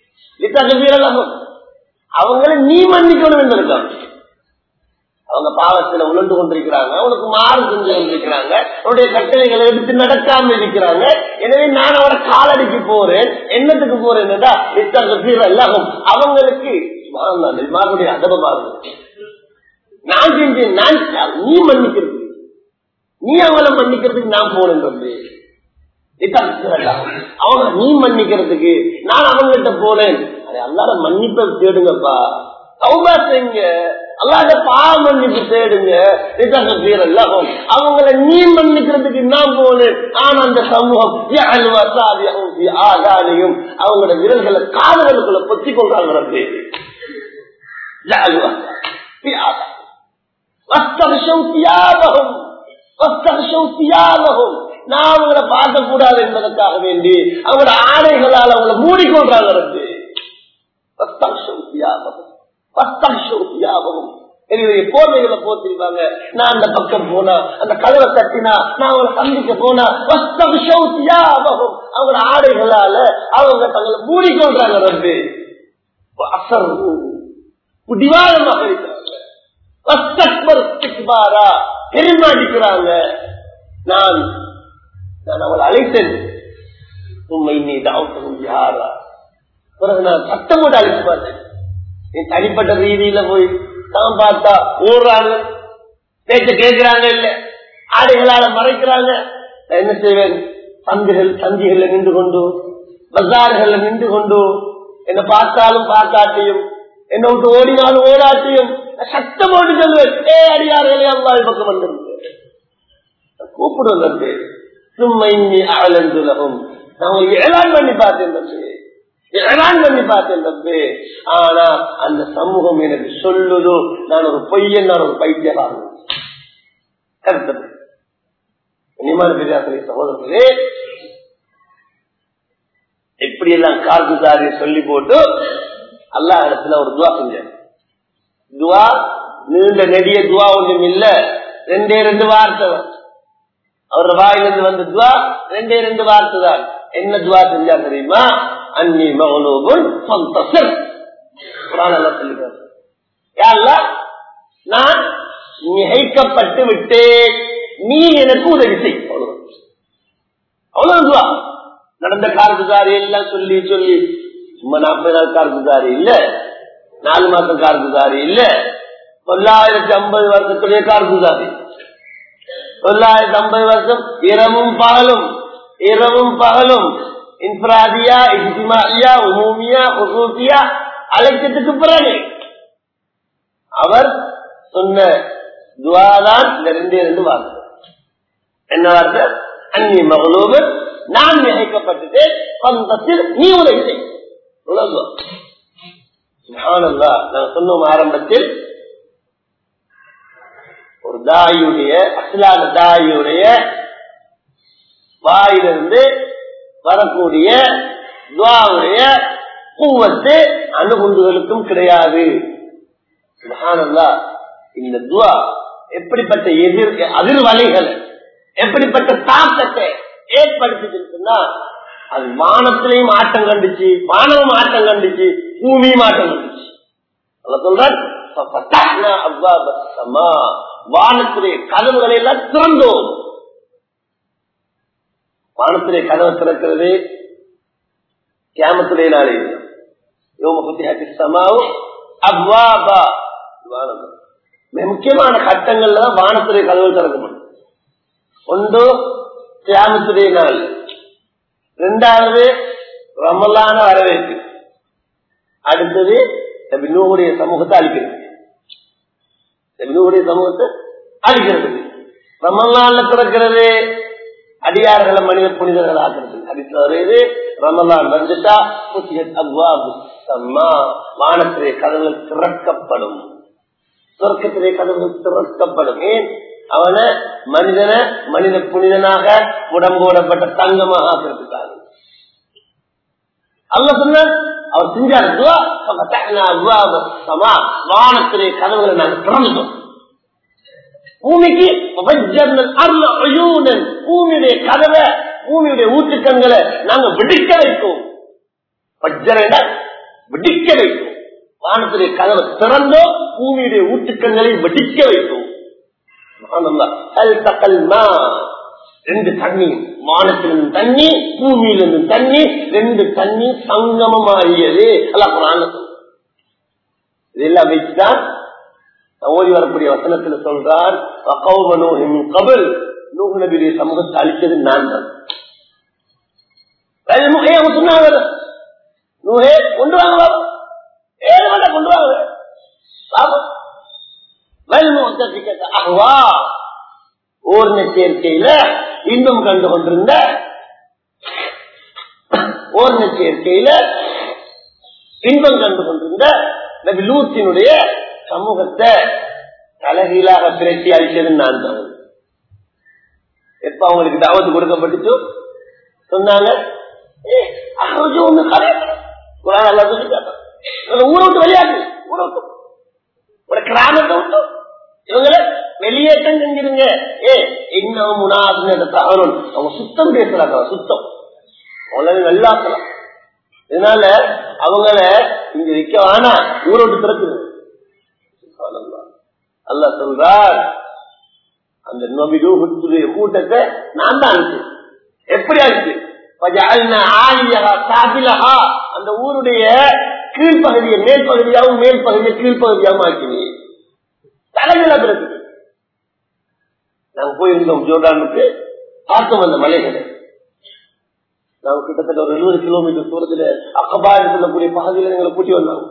அவங்கள நீ மன்னிக்கணும் என்று இருக்காங்க அவங்க பாவத்துல உழந்து கொண்டிருக்கிறாங்க அவனுக்கு மாறு செஞ்சு கொண்டிருக்கிறாங்க அவனுடைய கட்டளைகளை எடுத்து நடக்காம இருக்கிறாங்க எனவே நான் அவட காலடிக்கு போறேன் என்னத்துக்கு போறேன் எல்லாரும் அவங்களுக்கு மாறுடைய அதபமா இருக்கு நான் செஞ்சேன் நான் நீ மன்னிக்கிறது நீ அவங்கள மன்னிக்கிறதுக்கு நான் போனேன் தம்பி அவங்க நீ மன்னிக்கிறதுக்கு நான் அவங்ககிட்ட போனேன் அல்லாத மன்னிப்பை தேடுங்கப்பா சௌபா செய்யுங்க அல்லாத பாவ மன்னிப்பு தேடுங்க அவங்கள நீ மன்னிக்கிறதுக்கு நான் போனேன் ஆனா அந்த சமூகம் ஆதாரியும் அவங்களோட விரல்களை காதலுக்குள்ள பொத்தி கொள்றாங்க நான் அவங்கள பார்க்க கூடாது என்பதற்காக வேண்டி அவங்களோட ஆடைகளால் அவங்கள மூடிக்கொள்றாங்க என்னுடைய போர்வைகளை போத்திருப்பாங்க நான் அந்த பக்கம் போனா அந்த கதவை தட்டினா நான் அவங்களை சந்திக்க போனா அவங்க ஆடைகளால அவங்க தங்களை மூடிக்கொள்றாங்க வந்து முடிவாதமாக இருக்கிறாங்க பெருமாடிக்கிறாங்க நான் நான் அவளை அழைத்தேன் உண்மை நீ தாவட்டும் யாரா பிறகு நான் சத்தம் கூட அழைச்சு பார்த்தேன் என் தனிப்பட்ட ரீதியில போய் நான் பார்த்தா ஓடுறாங்க பேச்ச கேட்கிறாங்க இல்ல ஆடைகளால மறைக்கிறாங்க நான் என்ன செய்வேன் சந்துகள் சந்திகள்ல நின்று கொண்டு பஜார்கள்ல நின்று கொண்டு என்ன பார்த்தாலும் பார்க்காட்டியும் என்ன விட்டு ஓடினாலும் ஓடாட்டியும் சத்தம் போட்டு சொல்லுவேன் ஏ அடியார்களே அல்லாஹ் பக்கம் வந்திருக்கு கூப்பிடுவது சும்மை ஆளந்துலகம் நான் உங்களுக்கு ஏழான் பண்ணி பார்த்தேன் தம்பி ஏழான் பண்ணி பார்த்தேன் தம்பி ஆனா அந்த சமூகம் எனக்கு சொல்லுதோ நான் ஒரு பொய்யன் நான் ஒரு பைத்தியகாரன் கருத்தது இனிமான பெரியாசரி சகோதரர்களே எப்படி எல்லாம் கார்குசாரி சொல்லி போட்டு அல்லா இடத்துல ஒரு துவா செஞ்சேன் துவா நீண்ட நெடிய துவா ஒன்றும் இல்ல ரெண்டே ரெண்டு வார்த்தை அவர் வாயிலிருந்து வந்த துவா ரெண்டே ரெண்டு வார்த்தை தான் என்ன துவா செஞ்சா தெரியுமா அன்னி மகனோபுன் சொல்லிட்டார் நான் மிகைக்கப்பட்டு விட்டேன் நீ எனக்கு உதவி செய் அவ்வளவு துவா நடந்த கார்குசாரி எல்லாம் சொல்லி சொல்லி சும்மா நாற்பது நாள் கார்குசாரி இல்ல நாலு மாசம் கார்குசாரி இல்ல தொள்ளாயிரத்தி ஐம்பது வருஷத்துடைய கார்குசாரி தொள்ளாயிரத்தி ஐம்பது வருஷம் இரவும் பகலும் இரவும் பகலும் இன்ஃபிராதியா இஜ்மாஇயா உமூமியா உசூசியா அழைச்சதுக்கு பிறகு அவர் சொன்ன துவாதான் இந்த ரெண்டே ரெண்டு வார்த்தை என்ன வார்த்தை அன்னி மகளோடு நான் நினைக்கப்பட்டது பந்தத்தில் நீ உதவி செய் நான் சொன்னோம் ஆரம்பத்தில் ஒரு தாயுடைய அசலான தாயுடைய வாயிலிருந்து வரக்கூடிய துவாவுடைய பூவத்து அணுகுண்டுகளுக்கும் கிடையாது இந்த துவா எப்படிப்பட்ட எதிர் அதிர்வலைகள் எப்படிப்பட்ட தாக்கத்தை ஏற்படுத்திச்சுன்னா அது வானத்திலையும் ஆட்டம் கண்டுச்சு வானமும் ஆட்டம் கண்டுச்சு பூமியும் ஆட்டம் கண்டுச்சு சொல்றேன் வானத்துடைய கதவுகளை எல்லாம் திறந்தோம் வானத்துடைய கதவை திறக்கிறது கேமத்துடைய நாளே முக்கியமான கட்டங்கள்ல தான் வானத்துடைய கதவு திறக்கப்படும் ஒன்று கியாமத்துடைய நாள் இரண்டாவது ரமலான வரவேற்பு அடுத்தது நபி நூகுடைய சமூகத்தை அழிக்கிறது நபி நூகுடைய சமூகத்தை அழிக்கிறது ரமலான்ல பிறக்கிறது அடியார்களை மனித புனிதர்கள் ஆக்குறது அடித்து வருது ரமலான் வந்துட்டா புத்தியத் அப்வாபு சம்மா வானத்திலே கதவுகள் திறக்கப்படும் சொர்க்கத்திலே கதவுகள் திறக்கப்படும் ஏன் அவனை மனிதனை மனித புனிதனாக உடம்போடப்பட்ட தங்கமாக ஆக்கிறதுக்காக அல்ல சொன்ன அவர் செஞ்சார் துவா, ஃபகதஹ்னா அப்வாப ஸமா. வானத்திலே கதவுகளை நாங்கள் திறந்தோம் பூமிக்கு வஜ்ஜர்னல் அருள அயூனன். பூமியுடைய கதவை பூமியுடைய ஊற்றுக்கண்களை நாங்க வெடிக்க வைப்போம் வஜ்ஜரன வெடிக்க வைப்போம் வானத்துடைய கதவை திறந்தோ பூமியுடைய ஊற்றுக்கண்களை வெடிக்க வைப்போம் சுப்ஹானல்லாஹ். அல் தகல் மா. ரெண்டு தண்ணி வானத்திலிருந்து தண்ணி பூமியிலிருந்து தண்ணி ரெண்டு தண்ணி சங்கமமாகியது அல்லாஹ் குர்ஆன்ல சொல்றான். இதெல்லாம் வச்சுதான் ஓடி வரக்கூடிய வசனத்துல சொல்றார் வகௌம நூஹின் கபில் நூஹ் நபியுடைய சமூகத்தை அழித்தது நான் தான் வேற நூஹே அவங்க சொன்னாங்க நூஹே கொண்டு வாங்க பாபா. ஏழு மணி கொண்டு வாங்க பாபா. வல் முஅத்தஃபிகத அஹ்வா. ஓர்ண சேர்க்கையில இன்பம் கண்டு கொண்டிருந்த ஓர்ண சேர்க்கையில இன்பம் கண்டு கொண்டிருந்த நபி லூத்தினுடைய சமூகத்தை தலைகீழாக பிரட்டி அழிச்சது நான் தான் எப்ப அவங்களுக்கு தாவத்து கொடுக்கப்பட்டுச்சோ சொன்னாங்க "ஏய், அகரோஜு ஒண்ணு கரையப்படும்." குர்ஆன் அல்லாஹ் சொல்லிட்டாங்க. இவங்களை ஊரை விட்டு வெளியாட்டு ஊரை விட்டு ஒரு கிராமத்தை விட்டு இவங்களை வெளியேற்றம் செஞ்சிருங்க ஏ இன்னும் முனாதுன்னு தகவல் அவங்க சுத்தம் பேசுறாங்க சுத்தம் அவங்களை நல்லாக்கலாம் இதனால அவங்கள இங்க வைக்க வேணா ஊரை விட்டு திறக்குது அல்ல சொல்றார் அந்த நபிடைய கூட்டத்தை நான் தான் அனுப்பிச்சேன். எப்படி ஆச்சு فَجَعَلْنَا عَالِيَهَا سَافِلَهَا அந்த ஊருடைய கீழ்ப்பகுதியை மேல் பகுதியாகவும் மேல் பகுதியை கீழ்ப்பகுதியாகவும் ஆக்கினேன் தலைமையில பிறகு நாங்க போயிருந்தோம் ஜோர்டானுக்கு பார்த்தோம் அந்த மலைகளை நாங்க கிட்டத்தட்ட ஒரு எழுபது கிலோமீட்டர் தூரத்துல அக்கபா சொல்லக்கூடிய பகுதியில எங்களை கூட்டி வந்தாங்க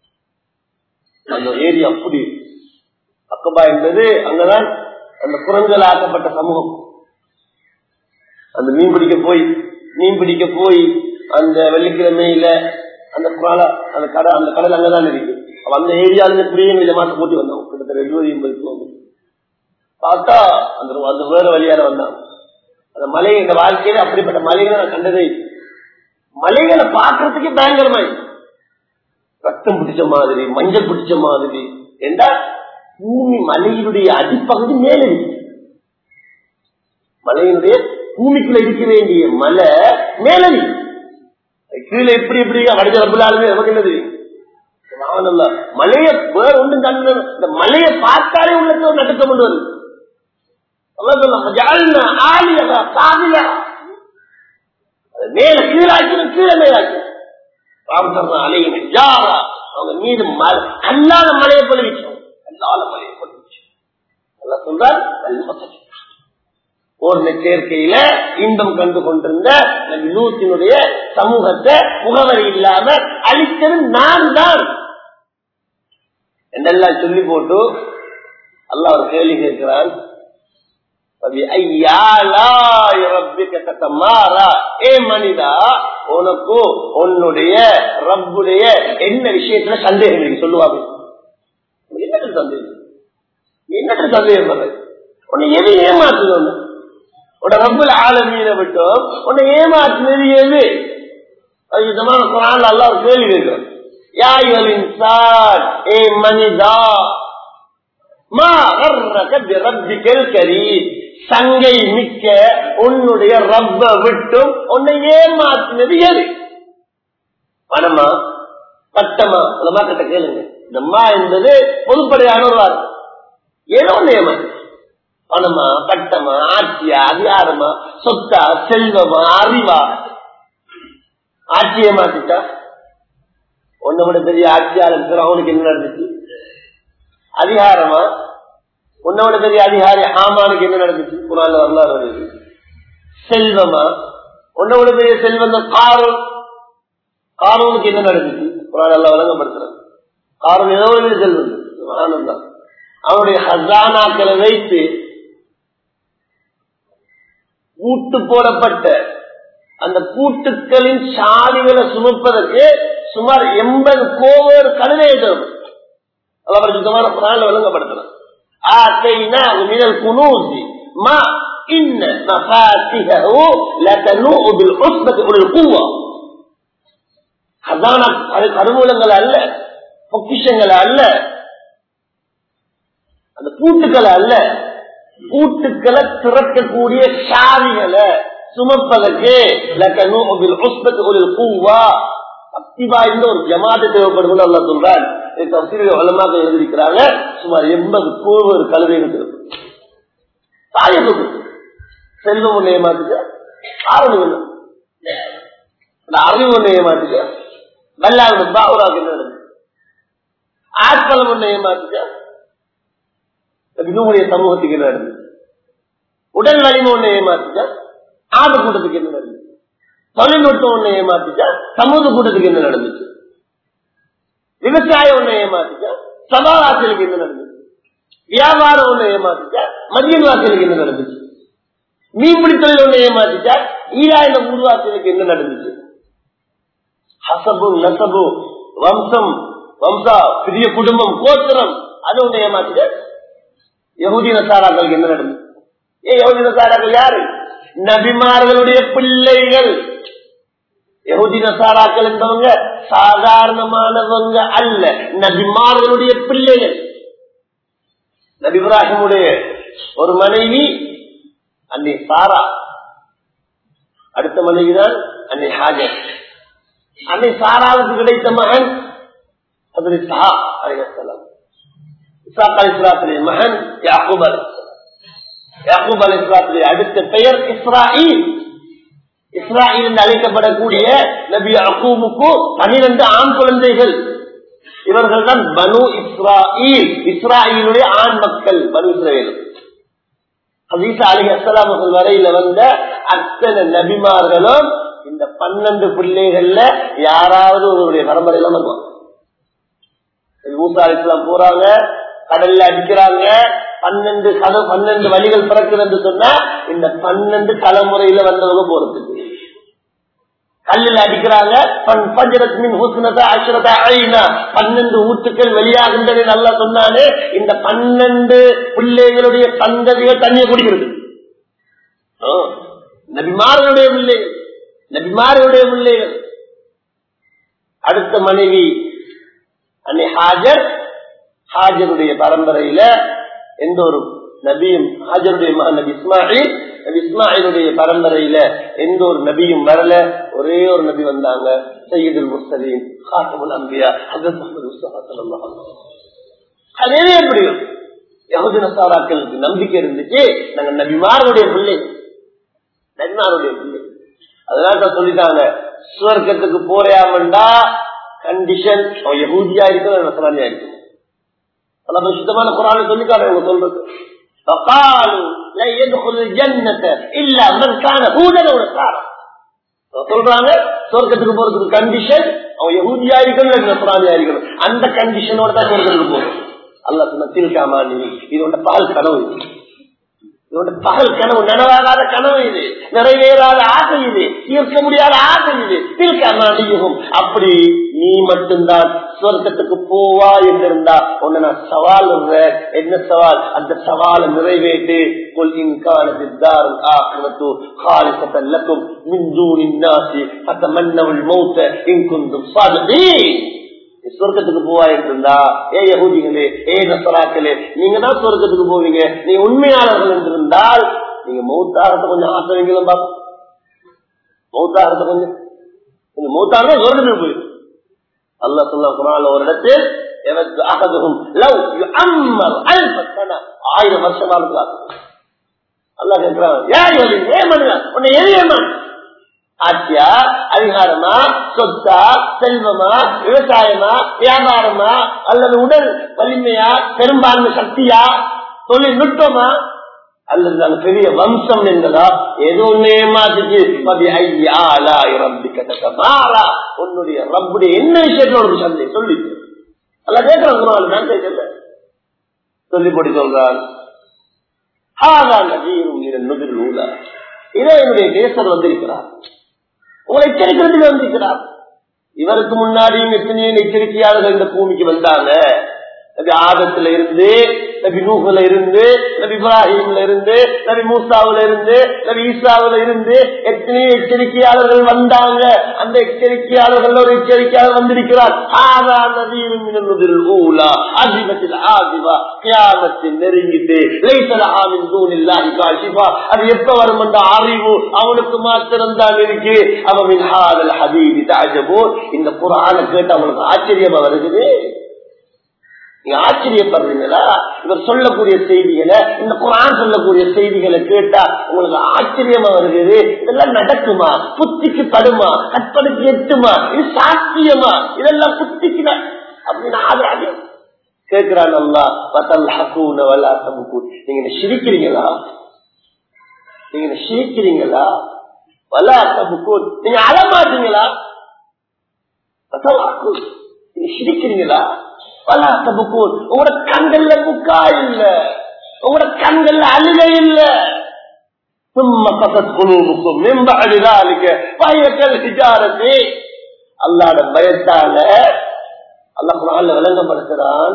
அந்த ஏரியா அப்படி அக்கபா என்பது அங்கதான் அந்த குரங்கள் ஆக்கப்பட்ட சமூகம் அந்த மீன் பிடிக்க போய் மீன் பிடிக்க போய் அந்த வெள்ளிக்கிழமையில அந்த குரால அந்த கடை அந்த கடல் அங்கதான் இருக்கு அப்ப அந்த ஏரியால இப்படியே எங்களை ஜமாத்த கூட்டி வந்தோம் கிட்டத்தட்ட எழுபது எண்பது கிலோமீட்டர் பார்த்தா அந்த அந்த வேற வழியால வந்தாங்க அந்த மலை இந்த வாழ்க்கையில அப்படிப்பட்ட மலைகளை நான் கண்டதே இல்லை. மலைகளை பார்க்கறதுக்கே பயங்கரமாய் ரத்தம் பிடிச்ச மாதிரி மஞ்சள் பிடிச்ச மாதிரி என்றா பூமி மலையினுடைய அடிப்பகுதி மேலே இருக்கு மலையினுடைய பூமிக்குள்ள இருக்க வேண்டிய மலை மேலே இருக்கு. அது கீழே எப்படி எப்படி வடிஜ ரப்புலாலுமே நமக்கு என்னது சுப்ஹானல்லாஹ். மலைய வேற ஒன்றும் கண்டு இந்த மலையை பார்த்தாலே உள்ளது ஒரு நடுக்கம் கொண்டு வருது அல்லாஹ் சொல்றான், "வஜஅல்னா ஆலியஹா சாபிலா." அது மேல கீழாக்கணும் கீழே மேலாக்கணும் ராமசரண அலையின் ஜாரா அவங்க மீது ம- கல்லாத மலையை பொழுவிச்சோம் கல்லாத மலையை பொழுவிச்சோம் அல்லாஹ் சொல்றார் "வல் ஒரு சேர்க்கையில இன்பம் கண்டு கொண்டிருந்த நபி லூத்தினுடைய சமூகத்தை முகவரி இல்லாம அழித்தது நான் தான் என்றெல்லாம் சொல்லி போட்டு அல்லாஹ் ஒரு கேள்வி கேட்கிறான் فبأي آلاء ربك تتمارى? ஏ மனிதா உனக்கு உன்னுடைய ரப்புடைய என்ன விஷயத்துல சந்தேகம் இருக்கு சொல்லுவாங்க என்ன சந்தேகம் என்ன சந்தேகம் வர்றது உன்னை எது ஏமாற்றுது ஒண்ணு உன்னை ரப்புல ஆலமீன விட்டோம் உன்னை ஏமாற்றினது எது அது விதமான குரான் அல்லா ஒரு கேள்வி கேட்கிறோம் யாயுவல் இன்சான் ஏ மனிதா மா கர்ரக பிரப்பிக்கல் கரீம் சங்கை மிக்க உன்னுடைய ரப்ப விட்டும் உன்னை ஏமாற்றினது எது பணமா பட்டமா அந்த கிட்ட கேளுங்க இந்த மா என்பது பொதுப்படையான ஒரு வார்த்தை ஏதோ ஒண்ணு ஏமாற்று பணமா பட்டமா ஆட்சியா அதிகாரமா சொத்தா செல்வமா அறிவா ஆட்சியை மாத்திட்டா உன்னை விட பெரிய ஆட்சியாளர் அவனுக்கு என்ன நடந்துச்சு அதிகாரமா உன்னை விட பெரிய அதிகாரி ஆமானுக்கு என்ன நடந்துச்சு குரான்ல வரலாறு வருது செல்வமா உன்னை விட பெரிய செல்வம் தான் காரூன் காரூனுக்கு என்ன நடந்துச்சு குரான் எல்லாம் விளங்கப்படுத்துறது காரணம் ஏதோ ஒரு செல்வது ஆனந்தம் அவனுடைய ஹசானாக்களை வைத்து கூட்டு போடப்பட்ட அந்த கூட்டுக்களின் சாதிகளை சுமப்பதற்கு சுமார் எண்பது கோவர் கழுதை தரும் அவர் சுத்தமான குரான் விளங்கப்படுத்துறது آتيناه من الكنوز ما إن مفاتحه لتنوء بالعصبة أولي القوة خزانة கருமூலங்கள் அல்ல பொக்கிஷங்கள் அல்ல அந்த பூட்டுக்களை அல்ல பூட்டுக்களை திறக்கக்கூடிய சாவிகளை சுமப்பதற்கு ஒரு பூவா சக்தி வாய்ந்த ஒரு ஜமாத்து தேவைப்படும் அல்ல சொல்றான் வளமாக எழுதியிருக்கிறாங்க சுமார் எண்பது கோவர் கழுதை இருக்கிறது தாயத்து செல்வம் ஒன்றைய மாட்டுக்க ஆரம்பம் இல்லை அந்த அறிவு ஒன்றைய மாட்டுக்க வல்லாவது பாவராக என்ன நடந்தது ஆட்களம் ஒன்றைய மாட்டுக்க நபினுடைய சமூகத்துக்கு என்ன நடந்தது உடல் வலிமை ஒன்றை ஏமாத்துச்சா ஆடு கூட்டத்துக்கு என்ன நடந்தது தொழில்நுட்பம் ஒன்றை ஏமாத்துச்சா சமூக கூட்டத்துக்கு என்ன நடந்துச்சு விவசாயம் ஒன்றை ஏமாத்துச்சா சபாவாசலுக்கு என்ன நடந்துச்சு வியாபாரம் ஒன்றை ஏமாத்துச்சா மதியன் வாசலுக்கு என்ன நடந்துச்சு மீன்பிடி தொழில் ஒன்றை ஏமாத்துச்சா ஈராயிரம் ஊர்வாசலுக்கு என்ன நடந்துச்சு ஹசபு நசபு வம்சம் வம்சா பெரிய குடும்பம் கோத்திரம் அது ஒன்றை ஏமாத்துச்சா யகுதி நசாராக்களுக்கு என்ன நடந்தது ஏ யகுதி நசாராக்கள் யாரு நபிமார்களுடைய பிள்ளைகள் யகுதி நசாராக்கள் என்பவங்க சாதாரணமானவங்க அல்ல நபிமார்களுடைய பிள்ளைகள் நபி இப்ராஹிமுடைய ஒரு மனைவி அன்னை சாரா அடுத்த மனைவிதான் அன்னை ஹாஜர் அன்னை சாராவுக்கு கிடைத்த மகன் அதில் சஹா அலைஹிஸ்ஸலாம் இசாக் அலிஸ்லாத்துடைய மகன் யாக்கூப் அலி யாக்கூப் அலி இஸ்லாத்துடைய அடுத்த பெயர் இஸ்ராயில் இஸ்ராயில் என்று அழைக்கப்படக்கூடிய நபி அக்கூமுக்கு பனிரெண்டு ஆண் குழந்தைகள் இவர்கள் தான் பனு இஸ்ராயில் இஸ்ராயிலுடைய ஆண் மக்கள் பனு இஸ்ரேல் ஹசீசா அலி அஸ்லாம் அவர்கள் வரையில வந்த அத்தனை நபிமார்களும் இந்த பன்னெண்டு பிள்ளைகள்ல யாராவது ஒருவருடைய பரம்பரையில வருவாங்க மூசா அலிஸ்லாம் போறாங்க கடல்ல அடிக்கிறாங்க பன்னெண்டு கதை பன்னெண்டு வழிகள் பிறக்குதுன்னு சொன்னா இந்த பன்னெண்டு தலைமுறையில வந்தவங்க போறதுக்கு கல்லில் அடிக்கிறாங்க பன்னெண்டு ஊத்துக்கள் வெளியாகின்றது நல்லா சொன்னாலே இந்த பன்னெண்டு பிள்ளைகளுடைய சந்ததிகள் தண்ணியை குடிக்கிறது நபிமார்களுடைய பிள்ளைகள் நபிமார்களுடைய பிள்ளைகள் அடுத்த மனைவி அன்னை ஹாஜர் ஹாஜருடைய பரம்பரையில எந்த ஒரு நபியும் ஹாஜருடைய மகன் நபி இஸ்மாயில் நபி இஸ்மாயிலுடைய பரம்பரையில எந்த ஒரு நபியும் வரல ஒரே ஒரு நபி வந்தாங்க சையீதுல் முஸ்தலீம் ஹாத்தமுல் அம்பியா ஹசரத் முகமது முஸ்தபா ஸல்லல்லாஹு அலைஹி வஸல்லம் அதே எப்படியும் யஹூதி நசாராக்களுக்கு நம்பிக்கை இருந்துச்சு நாங்க நபிமாருடைய பிள்ளை நபிமாருடைய பிள்ளை அதனால தான் சொல்லிட்டாங்க சுவர்க்கத்துக்கு போறையாமண்டா கண்டிஷன் யகூதியா இருக்கும் நசரானியா இருக்கும் அல்ல சுத்தமான குரானை சொல்லிக்காரு அவங்க சொல்றது فقالوا لا يدخل الجنة إلا من كان هودا أو نصارى சொல்றாங்க சொர்க்கத்துக்கு போறதுக்கு கண்டிஷன் அவன் யகூதியா இருக்கணும் நசரானியா இருக்கணும் அந்த கண்டிஷனோட தான் சொர்க்கத்துக்கு போகும் அல்ல சொன்ன திருக்காமா நீ இதோட பால் கனவு இதோட பகல் கனவு நனவாகாத கனவு இது நிறைவேறாத ஆசை இது தீர்க்க முடியாத ஆசை இது திருக்காம அப்படி நீ மட்டும்தான் சொர்க்கத்துக்கு போவா என்றிருந்தா உன்னை நான் சவால் விடுறேன் என்ன சவால் அந்த சவாலை நிறைவேற்று லக்கும் மின்தூனின் நாசி அந்த மன்னவள் மௌத்த இங்குந்தும் சாததி சொர்க்கத்துக்கு போவா இருந்தா ஏ யகுதிகளே ஏ நசராக்களே நீங்க தான் சொர்க்கத்துக்கு போவீங்க நீங்க உண்மையாளர்கள் என்றிருந்தால் நீங்க மௌத்தாரத்தை கொஞ்சம் ஆசை வைங்களும் பார்ப்போம் மௌத்தாரத்தை கொஞ்சம் கொஞ்சம் மௌத்தாரத்தை சொர்க்கத்துக்கு போயிடும் அல்லா சொல்ல குரான் ஒரு இடத்தில் எனக்கு அகதும் லவ் அம்மர் அல்பத்தன ஆயிரம் வருஷமா இருக்கலாம் அல்லா கேட்கிறான் ஏன் ஏன் பண்ணுங்க உன்னை எரியமான் ஆட்சியா அதிகாரமா சொத்தா செல்வமா விவசாயமா வியாபாரமா அல்லது உடல் வலிமையா பெரும்பான்மை சக்தியா தொழில்நுட்பமா அல்லது நாங்க பெரிய வம்சம் என்பதா ஏதோ ஒன்னே மாத்திச்சு பதி ஐயா ரப்பி கதகமாலா உன்னுடைய ரப்புடைய என்ன விஷயத்துல ஒரு சந்தேகம் சொல்லி அல்ல கேட்கிறான் நான் கேட்கல சொல்லி போட்டு சொல்றான் இதே என்னுடைய தேசர் வந்திருக்கிறார் உங்களை எச்சரிக்கிறதுக்கு வந்திருக்கிறார் இவருக்கு முன்னாடியும் எத்தனையோ எச்சரிக்கையாளர்கள் இந்த பூமிக்கு வந்தாங்க நபி ஆதத்துல இருந்து நபி நூகுல இருந்து நபி இப்ராஹிம்ல இருந்து நபி மூசாவுல இருந்து நபி ஈசாவுல இருந்து எத்தனையோ எச்சரிக்கையாளர்கள் வந்தாங்க அந்த எச்சரிக்கையாளர்கள் ஒரு எச்சரிக்கையாளர் வந்திருக்கிறார் ஆதா நதியில் ஊலா அதிபத்தில் ஆதிவா கியாமத்தில் நெருங்கிட்டு லைசல ஆவின் தூணில்லாஹி காஷிபா அது எப்ப வரும் அந்த அறிவு அவனுக்கு மாத்திரம் தான் இருக்கு அவன் ஹாதல் ஹபீபி தாஜபோ இந்த குரான கேட்டு அவனுக்கு ஆச்சரியமா வருகிறது நீங்க ஆச்சரியப்படுறீங்களா இவர் சொல்லக்கூடிய செய்திகளை இந்த குரான் சொல்லக்கூடிய செய்திகளை கேட்டா உங்களுக்கு ஆச்சரியமா வருகிறது இதெல்லாம் நடக்குமா புத்திக்கு படுமா கற்பனைக்கு எட்டுமா இது சாத்தியமா இதெல்லாம் புத்திக்கு அப்படின்னு ஆதாரி கேட்கிறான் அல்லா பத்தல் ஹக்கூன வல்லா தமுக்கு நீங்க சிரிக்கிறீங்களா நீங்க சிரிக்கிறீங்களா வல்லா தமுக்கு நீங்க அழமாட்டீங்களா பத்தல் ஹக்கூ நீங்க சிரிக்கிறீங்களா உங்களோட கண்கள்ல புக்கா இல்ல உங்களோட கண்கள்ல அழுகை இல்ல அல்லாட பயத்தால அல்ல விளங்கப்படுத்துறான்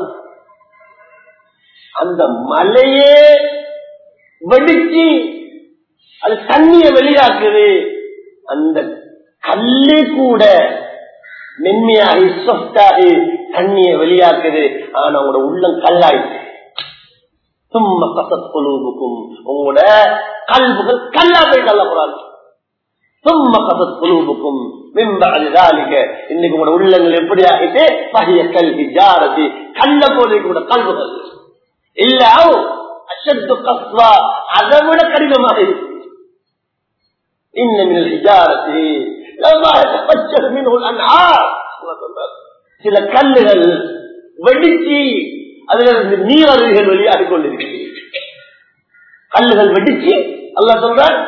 அந்த மலையே வெடிச்சு அது தண்ணிய வெளியாக்குது அந்த கல்லு கூட மென்மையாகி சொஃப்டாகி தண்ணிய வெளியாக்குது ஆனா உங்களோட உள்ளம் கல்லாயிடுச்சு சும்மா கசத்குழுவுக்கும் உங்களோட கல்புகள் கல்லா போய் கல்லப்படுறாங்க சும்மா கசத்குழுவுக்கும் இன்னைக்கு உங்களோட உள்ளங்கள் எப்படி ஆகிட்டு பழைய கல்வி ஜாரதி கல்ல போது கூட கல்வுகள் இல்ல அசத்து கஸ்வா அதை விட கடினமாக இருக்கு இன்னும் ஹிஜாரதி சில கல்லுகள் வெடிச்சு அதுல இருந்து நீர் அருவிகள் வெளியாகி கொண்டிருக்கு கல்லுகள் வெடிச்சு அல்ல சொல்றார்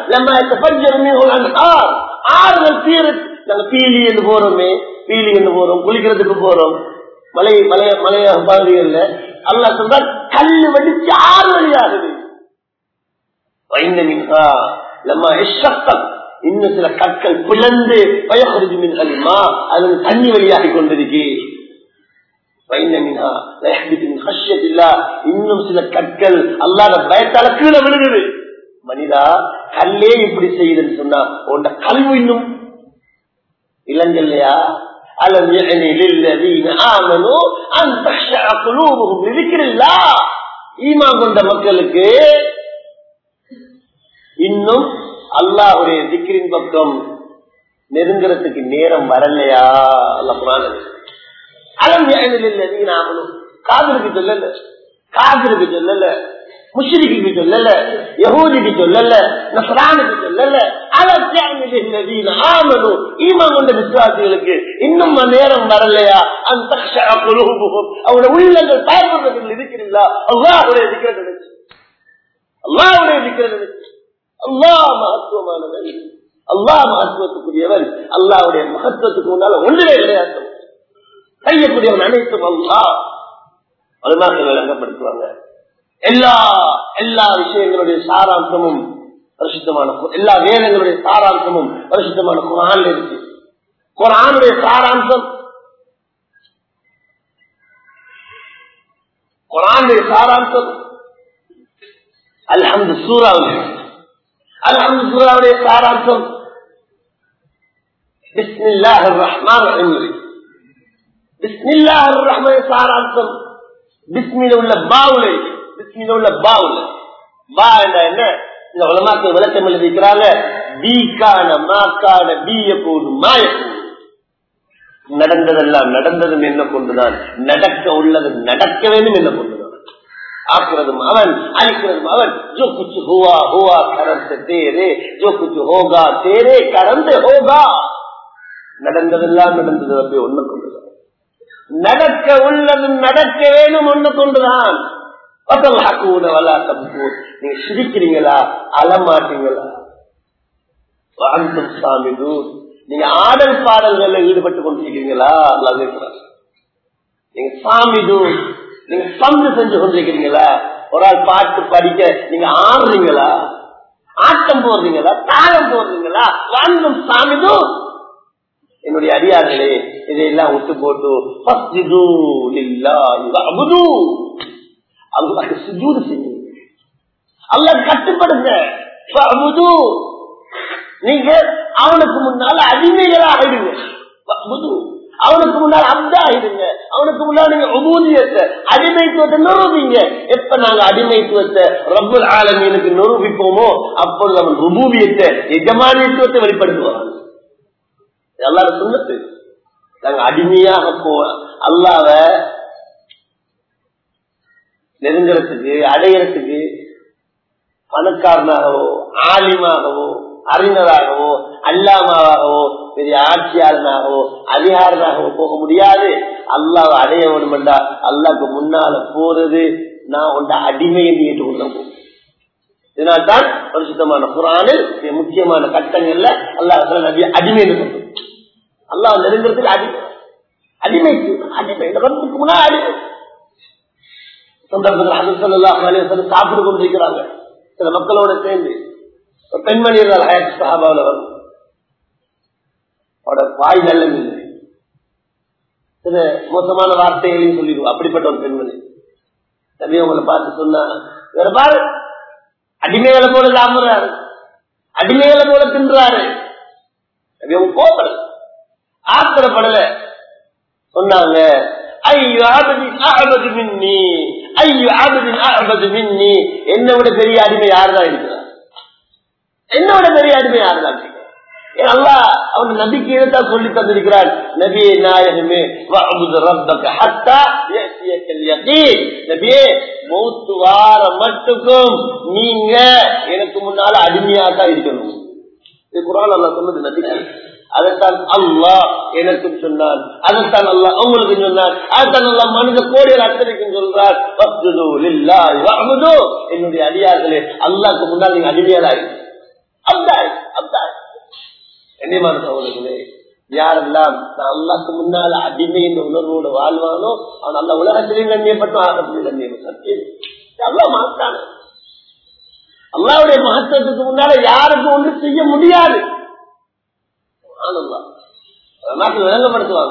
ஆறுகள் தீர நாங்க பீலி என்று போறோமே பீலி என்று போறோம் குளிக்கிறதுக்கு போறோம் மலை மலைய மலைய பகுதிகள்ல அல்ல சொல்றார் கல்லு வெடிச்சு ஆறு வழியாகுது வைந்த மின்ஹா நம்ம எஷக்கம் இன்னும் சில கற்கள் பிளந்து பயப்படுது மின் அலிமா அது தண்ணி வெளியாகி கொண்டிருக்கு இன்னும் சில கற்கள் அல்லாத பயத்தால கீழே விழுகுது மனிதா கல்லே இப்படி செய்யுதுன்னு சொன்னா உன்ட கல்வி இன்னும் இளங்கல்லையா அலம் ஈமா கொண்ட மக்களுக்கு இன்னும் அல்லாஹுடைய திக்கிரின் பக்கம் நெருங்குறதுக்கு நேரம் வரலையா அல்ல புராணம் அலம் நீனாமனும் காதலுக்கு சொல்லல காதலுக்கு சொல்லல முஷ்ரிக்கு சொல்லல யகூதிக்கு சொல்லல நசரானுக்கு சொல்லல ஆமனு ஈமான் கொண்ட விசுவாசிகளுக்கு இன்னும் நேரம் வரலையா அந்த அவங்களோட உள்ளங்கள் பயன்படுறதுக்கு இருக்கிறீங்களா அல்லாவுடைய திக்கிறது நினைச்சு அல்லாவுடைய திக்கிறது நினைச்சு அல்லா மகத்துவமானவன் அல்லா மகத்துவத்துக்குரியவன் அல்லாவுடைய மகத்துவத்துக்கு முன்னால ஒன்றுமே கிடையாது செய்யக்கூடியவன் அனைத்தும் அல்லா அதுதான் விளங்கப்படுத்துவாங்க எல்லா எல்லா விஷயங்களுடைய சாராம்சமும் பரிசுத்தமான எல்லா வேதங்களுடைய சாராம்சமும் பரிசுத்தமான குரான் இருக்கு குரானுடைய சாராம்சம் குரானுடைய சாராம்சம் அல்ஹம்து சூறாவுடைய அல்ஹம்து சூறாவுடைய சாராம்சம் பிஸ்மில்லாஹ் ரஹ்மான் ரஹீம் பிஸ்மில்லாஹ் ரஹ்மான் சாராம்சம் பிஸ்மில உள்ள பாவுலை பிஸ்மில உள்ள பாவுல பா என்ற என்ன இந்த உலமாக்கள் விளக்கம் எழுதிக்கிறாங்க பீக்கான மாக்கான பீய போது மாய நடந்ததெல்லாம் நடந்ததும் என்ன கொண்டுதான் நடக்க உள்ளது நடக்க வேண்டும் என்ன கொண்டுதான் ஆக்குறதும் அவன் அழிக்கிறதும் அவன் ஜோ குச்சு ஹுவா ஹுவா கரந்து தேரே ஜோ குச்சு ஹோகா தேரே கரந்து ஹோகா நடந்ததெல்லாம் நடந்தது அப்படி ஒண்ணு கொண்டுதான் நடக்க உள்ளதும் நடக்க வேணும் ஒண்ணு கொண்டுதான் வசல்லாக்கூன வலா தப்பு நீங்க சிரிக்கிறீங்களா அலமாட்டீங்களா வாழ்ந்தும் சாமி நீங்க ஆடல் பாடல்கள்ல ஈடுபட்டு கொண்டிருக்கிறீங்களா அல்லா கேட்கிறார் நீங்க சாமி நீங்க பங்கு செஞ்சு கொண்டிருக்கிறீங்களா ஒரு ஆள் பாட்டு படிக்க நீங்க ஆடுறீங்களா ஆட்டம் போடுறீங்களா தாளம் போடுறீங்களா வாழ்ந்தும் சாமி என்னுடைய அடியார்களே இதையெல்லாம் விட்டு போட்டு அல்லாஹ் சுஜூது செய்யுங்க அல்லாஹ் கட்டுப்படுங்க நீங்க அவனுக்கு முன்னால அடிமைகளா ஆயிடுங்க அவனுக்கு முன்னால் அப்தா ஆயிடுங்க அவனுக்கு முன்னால் நீங்க உபூதியத்தை அடிமைத்துவத்தை நிரூபிங்க எப்ப நாங்க அடிமைத்துவத்தை ரப்பல் ஆலமீனுக்கு நிரூபிப்போமோ அப்பொழுது அவன் ருபூபியத்தை எஜமானியத்துவத்தை வெளிப்படுத்துவான் எல்லாரும் சொன்னது நாங்க அடிமையாக போ அல்லாவ நெருங்குறதுக்கு அடையறதுக்கு பணக்காரனாகவோ ஆலிமாகவோ அறிஞராகவோ அல்லாமாவாகவோ பெரிய ஆட்சியாளனாகவோ அதிகாரனாகவோ போக முடியாது அல்லாவை அடைய வேணுமெண்டா அல்லாக்கு முன்னால போறது நான் உண்ட அடிமை என்று ஏற்றுக்கொள்ள இதனால்தான் பரிசுத்தமான குரானில் முக்கியமான கட்டங்கள்ல அல்லாஹ் நபி அடிமை என்று அல்லாஹ் நெருங்கிறதுக்கு அடிமை அடிமைக்கு அடிமை ரத்துக்கு முன்னாடி அடிமை சந்தர்ப்பத்தில் அது சொல்லலாம் சாப்பிட்டு கொண்டிருக்கிறாங்க சில மக்களோட சேர்ந்து ஒரு பெண்மணி இருந்தால் சஹாபாவில் வரும் அவட வாய் நல்ல இல்லை சில மோசமான வார்த்தைகளையும் சொல்லிடுவோம் அப்படிப்பட்ட ஒரு பெண்மணி நபி அவங்களை பார்த்து சொன்னா வேற பாரு அடிமைகளை போல சாப்பிடுறாரு அடிமைகளை போல தின்றாரு நபி அவங்க கோபப்படல ஆத்திரப்படல சொன்னாங்க ஐயோ ஆபதின் ஆபது மின்னி ஐயோ ஆபதின் ஆபது மின்னி என்னை விட பெரிய அடிமை யாருதான் இருக்கிறார் என்னோட பெரிய அடிமை யாருதான் அல்லா அவன் நபிக்கு தான் சொல்லி தந்திருக்கிறான் நபியே நாயகமே நபியே மௌத்து வார மட்டுக்கும் நீங்க எனக்கு முன்னால அடிமையா தான் இருக்கணும் இது குரான் அல்லா சொன்னது நபிக்கு அதைத்தான் அல்லாஹ் எனக்கும் சொன்னான் அதைத்தான் அல்லா உங்களுக்கு சொன்னான் அதைத்தான் அல்லா மனித கோடியில் அத்தனைக்கும் சொல்றார் என்னுடைய அடியார்களே அல்லாக்கு முன்னால் நீங்க அடிமையாளா அப்தாய் அப்தாய் கண்ணியமான சகோதரர்களே யாரெல்லாம் நான் அல்லாக்கு முன்னால அடிமை என்ற உணர்வோடு வாழ்வானோ அவன் அல்ல உலகத்திலையும் கண்ணியப்பட்டும் ஆகத்திலையும் கண்ணியம் சத்தியம் அல்லா மாற்றான அல்லாவுடைய மகத்துவத்துக்கு முன்னால யாருக்கும் ஒன்று செய்ய முடியாது நாட்டில் விளங்கப்படுத்துவாங்க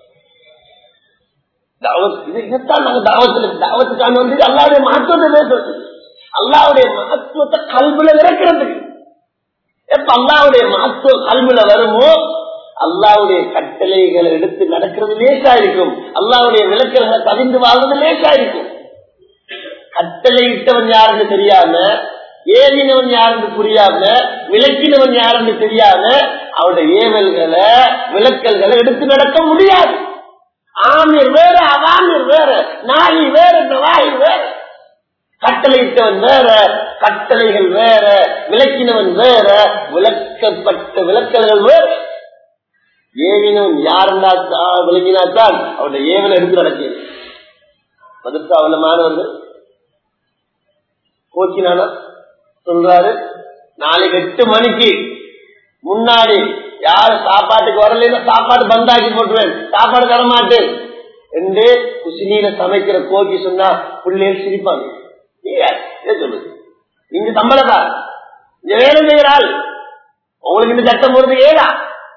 இதைத்தான் நாங்க தாவத்துல தாவத்துக்கான வந்து அல்லாவுடைய மகத்துவத்தை பேசுறது அல்லாவுடைய மகத்துவத்தை கல்வில இறக்கிறதுக்கு எப்ப அல்லாவுடைய மகத்துவ கல்வில வருமோ அல்லாவுடைய கட்டளைகளை எடுத்து நடக்கிறது லேசா இருக்கும் அல்லாவுடைய விளக்கல்களை கவிந்து வாழ்றது லேசா இருக்கும் கட்டளை இட்டவன் யாருன்னு தெரியாம ஏறினவன் யாருன்னு புரியாம விளக்கினவன் யாருன்னு தெரியாம அவனுடைய ஏவல்களை விளக்கல்களை எடுத்து நடக்க முடியாது ஆமீர் வேற அவாமீர் வேற நாயி வேற நவாயி வேற கட்டளையிட்டவன் வேற கட்டளைகள் வேற விளக்கினவன் வேற விளக்கப்பட்ட விளக்கல்கள் வேற ஏவினவன் யாருன்னா விளங்கினாத்தான் அவனுடைய ஏவலை எடுத்து நடக்கிறது மதுரா அவள மாணவர்கள் கோச்சினானா சொல்றாரு நாளைக்கு எட்டு மணிக்கு முன்னாடி யாரு சாப்பாட்டுக்கு வரலன்னா சாப்பாடு பந்தாக்கி போட்டுவேன் சாப்பாடு தரமாட்டேன் என்று குசினியில சமைக்கிற கோக்கி சொன்னா பிள்ளைகள் சிரிப்பாங்க சொல்லுது நீங்க சம்பளதா இந்த வேலை செய்கிறாள் உங்களுக்கு இந்த சட்டம் போறது ஏதா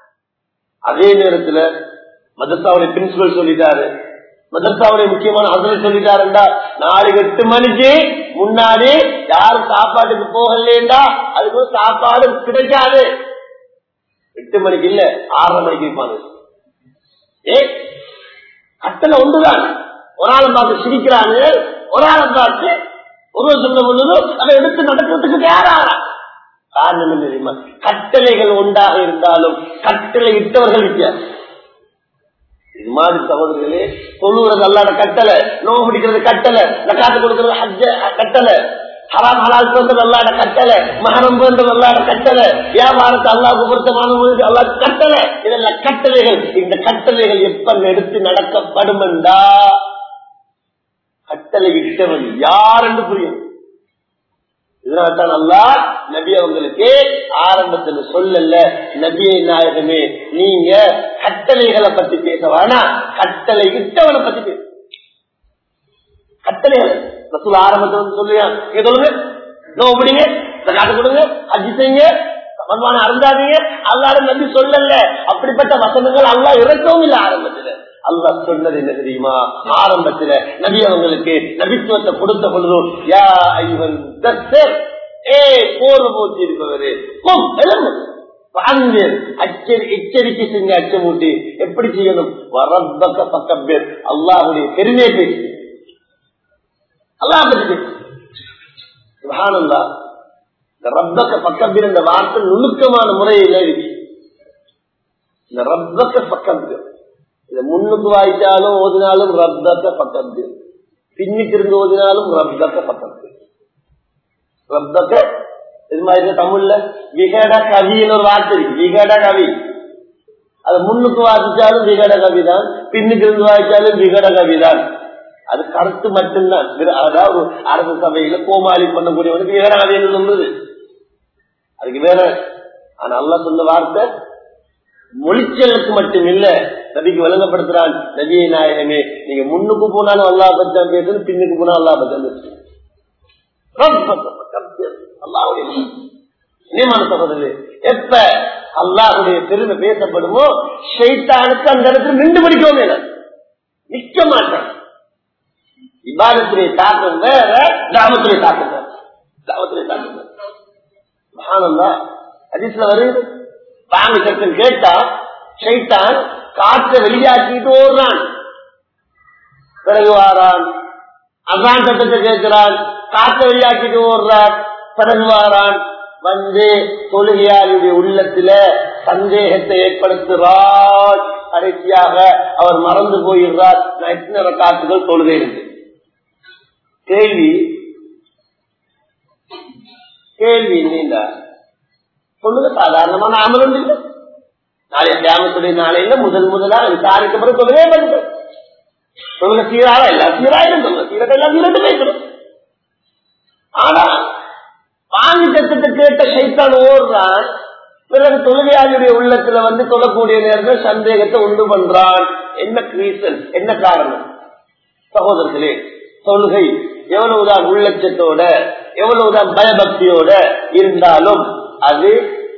அதே நேரத்துல மதத்தாவுடைய பிரின்சிபல் சொல்லிட்டாரு மதத்தாவுடைய முக்கியமான அதில் சொல்லிட்டாருண்டா நாளைக்கு எட்டு மணிக்கு முன்னாடி யாரும் சாப்பாட்டுக்கு போகலேண்டா அதுக்கு சாப்பாடு கிடைக்காது எட்டு மணிக்கு இல்ல ஆறரை மணிக்கு இருப்பாங்க ஏ கட்டளை ஒன்றுதான் ஒரு ஆளை பார்த்து சிரிக்கிறாங்க ஒரு ஆளை பார்த்து ஒரு சொன்ன பொழுதும் அதை எடுத்து நடக்கிறதுக்கு தயாராக காரணம் என்ன தெரியுமா கட்டளைகள் ஒன்றாக இருந்தாலும் கட்டளை இட்டவர்கள் வித்தியாசம் இது மாதிரி சகோதரர்களே தொழுகிறது அல்லாத கட்டளை நோவு பிடிக்கிறது கட்டளை நக்காத்து கொடுக்கிறது ஹஜ்ஜ கட்டளை ஹராம் ஹலால் பிறந்தது அல்லாட கட்டளை மகரம் பிறந்தது அல்லாட கட்டளை வியாபாரத்தை அல்லாவுக்கு பொருத்தமான அல்லா கட்டளை இதெல்லாம் கட்டளைகள் இந்த கட்டளைகள் எப்ப எடுத்து நடக்கப்படும் என்றா கட்டளை இட்டவன் யார் என்று புரியும் இதனால்தான் அல்லா நபி அவங்களுக்கு ஆரம்பத்துல சொல்லல நபியை நாயகமே நீங்க கட்டளைகளை பத்தி பேச வேணா கட்டளை இட்டவனை பத்தி பேச கட்டளைகள் ரசூல் ஆரம்பத்துல வந்து சொல்லுங்க நீங்க சொல்லுங்க நோபடிங்க காட்டு கொடுங்க அஜி செய்யுங்க சமன்மான அருந்தாதீங்க அல்லாத நம்பி சொல்லல அப்படிப்பட்ட வசனங்கள் அல்லா இறக்கவும் இல்லை ஆரம்பத்துல அல்லா சொன்னது என்ன தெரியுமா ஆரம்பத்துல நபி அவங்களுக்கு நபித்துவத்தை கொடுத்த பொழுதும் யா ஐவன் தஸ்ஸர், ஏ போர் போச்சு இருப்பவரு எச்சரிக்கை செஞ்ச அச்சமூட்டி எப்படி செய்யணும் வரப்பக்க பக்கம் பேர் அல்லாஹுடைய பெருமையை பேசி அல்லாஹ் பற்றி பேசு சுபஹானல்லா இந்த ரப்பக்க பக்கம் பேர் இந்த வார்த்தை நுணுக்கமான முறையில இருக்கு இந்த ரப்பக்க பக்கம் பேர் இத முன்னுக்கு வாய்ச்சாலும் ஓதினாலும் ரப்பக்க பக்கம் பேர் பின்னுக்கு இருந்து ஓதினாலும் ரப்பக்க பக்கம் பேர் ரப்பக்க இது மாதிரி தமிழ்ல விகட கவின்னு ஒரு வார்த்தை இருக்கு விகட கவி அது முன்னுக்கு வாசிச்சாலும் விகட கவி தான் பின்னுக்கு இருந்து வாசிச்சாலும் விகட கவி தான் அது கருத்து மட்டும்தான் அதாவது அரசு சபையில கோமாளி பண்ணக்கூடியவனுக்கு விகட கவி என்று சொல்லுது அதுக்கு வேற ஆனா அல்லா சொன்ன வார்த்தை மொழிச்சலுக்கு மட்டும் இல்ல நபிக்கு வழங்கப்படுத்துறான் நபியை நாயகமே நீங்க முன்னுக்கு போனாலும் அல்லா பச்சான் பேசணும் பின்னுக்கு போனாலும் அல்லா பச்சான் பேசணும் சகோதரே எப்ப அல்லாஹுடைய பெருமை பேசப்படுமோ ஷைத்தானுக்கு அந்த இடத்துல நின்று பிடிக்கவே நிக்க மாட்டான் இபாதத்துடைய தாக்கம் வேற தாமத்துடைய தாக்கம் வேற தாமத்துடைய தாக்கம் வேற மகானந்தா அதிசல வருது பாம்பு சத்தம் கேட்டா ஷைத்தான் காற்றை வெளியாக்கிட்டு ஓடுறான் பிறகு வாரான் அசான் சட்டத்தை கேட்கிறான் காற்றை வெளியாக்கிட்டு ஓடுறான் பிறகு வாரான் வந்து தொழுகையாளுடைய உள்ளத்துல சந்தேகத்தை ஏற்படுத்துகிறார் கடைசியாக அவர் மறந்து போயிடுறார் நான் எத்தனை காத்துகள் தொழுகை இருக்கு கேள்வி கேள்வி இல்லைங்களா சொல்லுங்க சாதாரணமான அமலம் இல்லை நாளை கிராமத்துடைய நாளையில முதல் முதலா விசாரிக்க பிறகு தொழுகே பண்ணுறோம் தொழுக சீராக எல்லாம் சீராயிரும் தொழுக சீரக எல்லாம் சீரட்டு பேசணும் ஆனா வாங்கி சத்தத்தை கேட்ட சைத்தான் ஓடுறான் பிறகு தொழுகையாளியுடைய உள்ளத்துல வந்து சொல்லக்கூடிய நேரத்தில் சந்தேகத்தை உண்டு பண்றான் என்ன ரீசன் என்ன காரணம் சகோதரர்களே தொழுகை எவ்வளவுதான் உள்ளச்சத்தோட எவ்வளவுதான் பயபக்தியோட இருந்தாலும் அது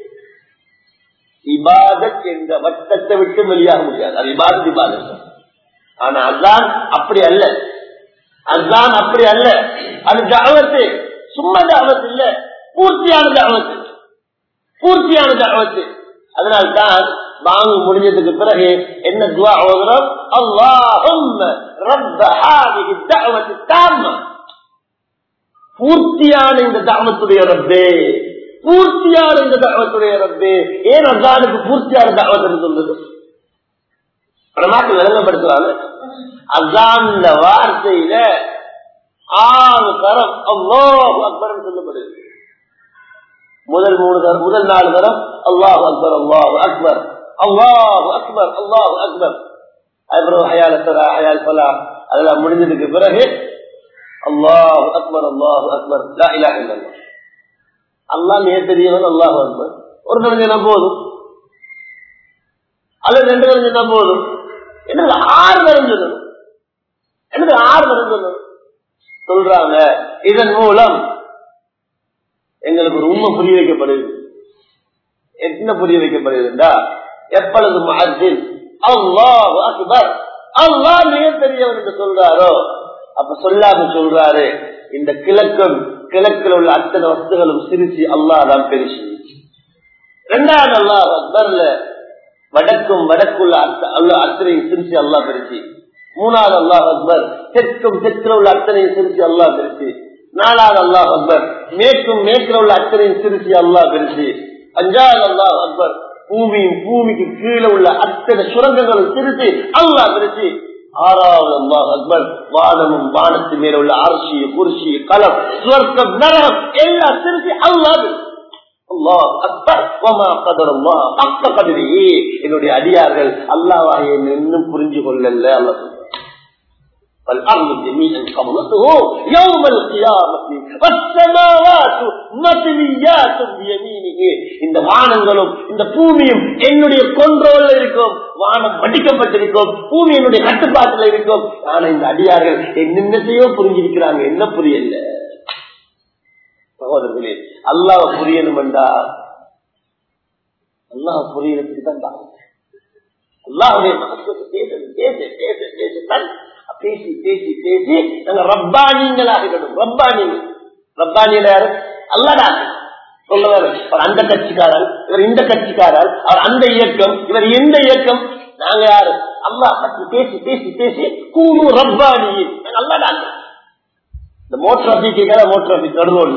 இபாதத் என்ற வட்டத்தை விட்டு வெளியாக முடியாது அது இபாதத் இபாதத் ஆனா அதான் அப்படி அல்ல அதான் அப்படி அல்ல அது தாவத்து சும்மா தாவத்து இல்ல பூர்த்தியான தாவத்து பூர்த்தியான தாவத்து அதனால்தான் வாங்க முடிஞ்சதுக்கு பிறகு என்ன துவா ஓதுறோம் அல்லாஹும் ரப்ப ஹாதிஹி தஅவத்தி தாம்மா பூர்த்தியான இந்த தாமத்துடைய ரப்பே பூர்த்தியான இந்த தாவத்துடைய ரப்பே ஏன் அல்லானுக்கு பூர்த்தியான தாவத்து சொல்றது பிரமாக்கு விளங்கப்படுத்துவாங்க அதான் இந்த வார்த்தையில ஆறு தரம் அல்லாஹு அக்பர் சொல்லப்படுது முதல் மூணு தரம் முதல் நாலு தரம் அல்லாஹு அக்பர் அல்லாஹு அக்பர் அல்லாஹு அக்பர் அல்லாஹு அக்பர் அப்புறம் ஹயால் அத்தரா ஹயால் பலா அதெல்லாம் முடிஞ்சதுக்கு பிறகு அல்லாஹு அக்பர் அல்லாஹு அக்பர் லா இலாஹ இல்லல்லாஹ் அல்லாஹ் மிக பெரியவன் அல்லாஹு அக்பர் ஒரு தெரிஞ்சினா போதும் அல்லது ரெண்டு தெரிஞ்சினா போதும் எனக்கு ஆறு தெரிஞ்சது எனக்கு ஆறு தெரிஞ்சது சொல்றாங்க இதன் மூலம் எங்களுக்கு ஒரு உண்மை புரிய வைக்கப்படுது என்ன புரிய வைக்கப்படுதுண்டா எப்பொழுது மஹின் அல்லாஹ் அக்பர் அல்லாஹ் மிக பெரியவன் என்று சொல்றாரோ அப்ப சொல்லாம சொல்றாரு இந்த கிழக்கும் கிழக்கில் உள்ள அத்தனை வஸ்துகளும் சிரிச்சு அல்லாஹ் தான் பெருசு ரெண்டாவது அல்லாஹ் அக்பர்ல வடக்கும் வடக்குள்ள உள்ள அத்தனையும் சிரிச்சு அல்லாஹ் பெருசு மூணாவது அல்லாஹ் அக்பர் தெற்கும் தெற்கில் உள்ள அத்தனையும் சிரிச்சு அல்லாஹ் பெருசு நாலாவது அல்லாஹ் அக்பர் மேற்கும் மேற்கில் உள்ள அத்தனையும் சிரிச்சு அல்லாஹ் பெருசு அஞ்சாவது அல்லாஹ் அக்பர் பூமியும் பூமிக்கு கீழே உள்ள அத்தனை சுரங்கங்களும் சிரிச்சு அல்லாஹ் பெருசு ஆறாவது அல்லாஹ் அக்பர் வானமும் வானத்து மேல உள்ள அரசி குருசி களம் சுவர்க்கம் நரகம் எல்லாம் சிரிச்சு அல்லாஹ் என்னுடைய அடியார்கள் அல்லாவாக இன்னும் புரிஞ்சு கொள்ளல அல்ல والأرض جميعا قبضته يوم القيامة والسماوات مطويات بيمينه இந்த வானங்களும் இந்த பூமியும் என்னுடைய கொண்டோல்ல இருக்கும் வானம் வடிக்கப்பட்டிருக்கும் பூமி என்னுடைய கட்டுப்பாட்டுல இருக்கும் ஆனா இந்த அடியார்கள் என்னென்னத்தையோ புரிஞ்சிருக்கிறாங்க என்ன புரியல சகோதரர்களே அல்லாஹ் புரியணும் என்றா அல்லாஹ் புரியறதுக்கு தான் பாருங்க அல்லாஹுடைய மனசுக்கு பேச பேச பேச பேச தான் பேசி பேசி பேசி நாங்க ரப்பானிங்களாகிடும் ரப்பானிங்கள் ரப்பானியில யாரு அல்லாதான் சொல்லுவாரு அவர் அந்த கட்சிக்காரர் இவர் இந்த கட்சிக்காரர் அவர் அந்த இயக்கம் இவர் எந்த இயக்கம் நாங்க யாரு அல்லாஹ் பற்றி பேசி பேசி பேசி கூடு ரப்பானி அல்லாதான் இந்த மோட்டர் ஆஃபீஸ் மோட்டர் ஆஃபீஸ் நடுவோம்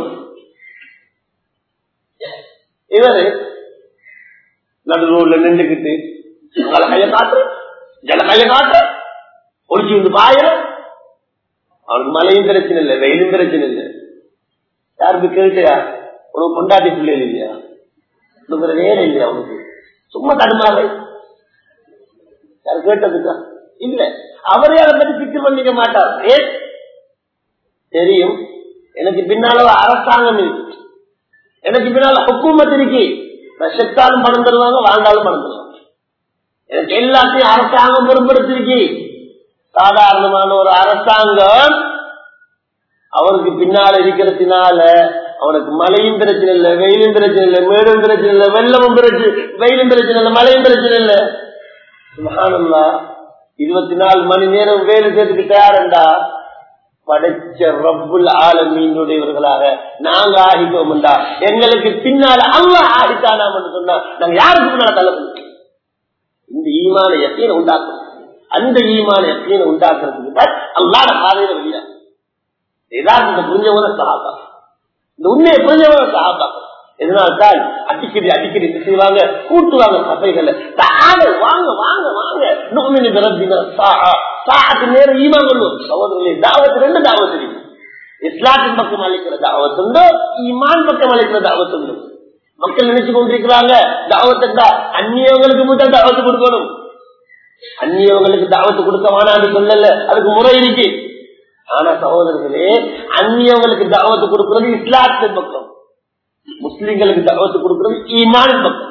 இவரு நடு ரோட்ல நின்றுக்கிட்டு கைய காட்டு ஜலகைய காட்டு ஒளிச்சு வந்து பாயிரம் அவனுக்கு மழையும் பிரச்சனை இல்லை வெயிலும் பிரச்சனை இல்லை யாருக்கு கேட்டையா உனக்கு கொண்டாட்டி பிள்ளைகள் இல்லையா உனக்கு நேரம் இல்லையா அவனுக்கு சும்மா தடுமாறு யாரு கேட்டதுக்கா இல்ல அவரே அதை பத்தி பிக்சர் பண்ணிக்க மாட்டார் ஏன் தெரியும் எனக்கு பின்னால ஒரு அரசாங்கம் இருக்கு எனக்கு பின்னால ஹுக்குமத் இருக்கு நான் செத்தாலும் பணம் தருவாங்க வாழ்ந்தாலும் பணம் தருவாங்க எனக்கு எல்லாத்தையும் அரசாங்கம் பொறுப்படுத்திருக்கு சாதாரணமான ஒரு அரசாங்கம் அவருக்கு பின்னால இருக்கிறதுனால அவனுக்கு மழையும் பிரச்சனை இல்லை வெயிலும் பிரச்சனை இல்லை மேடும் பிரச்சனை இல்லை வெள்ளமும் பிரச்சனை வெயிலும் பிரச்சனை இல்லை மழையும் பிரச்சனை இல்லை சுபஹானல்லா இருபத்தி நாலு மணி நேரம் வேலை செய்யறதுக்கு தயாரண்டா படைச்ச ரப்புல் ஆலமீனுடையவர்களாக நாங்க ஆகிட்டோம்டா எங்களுக்கு பின்னால அல்ல ஆகித்தானாம் சொன்னா நாங்க யாருக்கு முன்னால தள்ள இந்த ஈமான எத்தனை உண்டாக்கும் அந்த ஈமான எத்தனை உண்டாக்குறதுக்கு தான் அல்லாத பாதையில வெளியா யதார்த்தத்தை புரிஞ்சவங்க சகாபா இந்த உண்மையை புரிஞ்சவங்க சகாபா எதனால்தான் அடிக்கடி அடிக்கடி என்ன செய்வாங்க கூட்டுவாங்க சபைகளை வாங்க வாங்க வாங்க நோமினி பிறப்பின சாத்து நேரம் ஈமான் கொள்வோம் சகோதரர்களே தாவத்து ரெண்டு தாவத்து இருக்கு இஸ்லாத்தின் பக்கம் அளிக்கிற தாவத்துண்டோ ஈமான் பக்கம் அளிக்கிற தாவத்துண்டோ மக்கள் நினைச்சு கொண்டிருக்கிறாங்க தாவத்தை அந்நியவங்களுக்கு மட்டும் தாவத்து கொடுக்கணும் அந்நியவங்களுக்கு தாவத்து கொடுக்க வேணான்னு சொல்லல அதுக்கு முறை இருக்கு ஆனா சகோதரர்களே அந்நியவங்களுக்கு தாவத்து கொடுக்கிறது இஸ்லாத்தின் பக்கம் முஸ்லிம்களுக்கு தாவத்து கொடுக்கிறது ஈமான் பக்கம்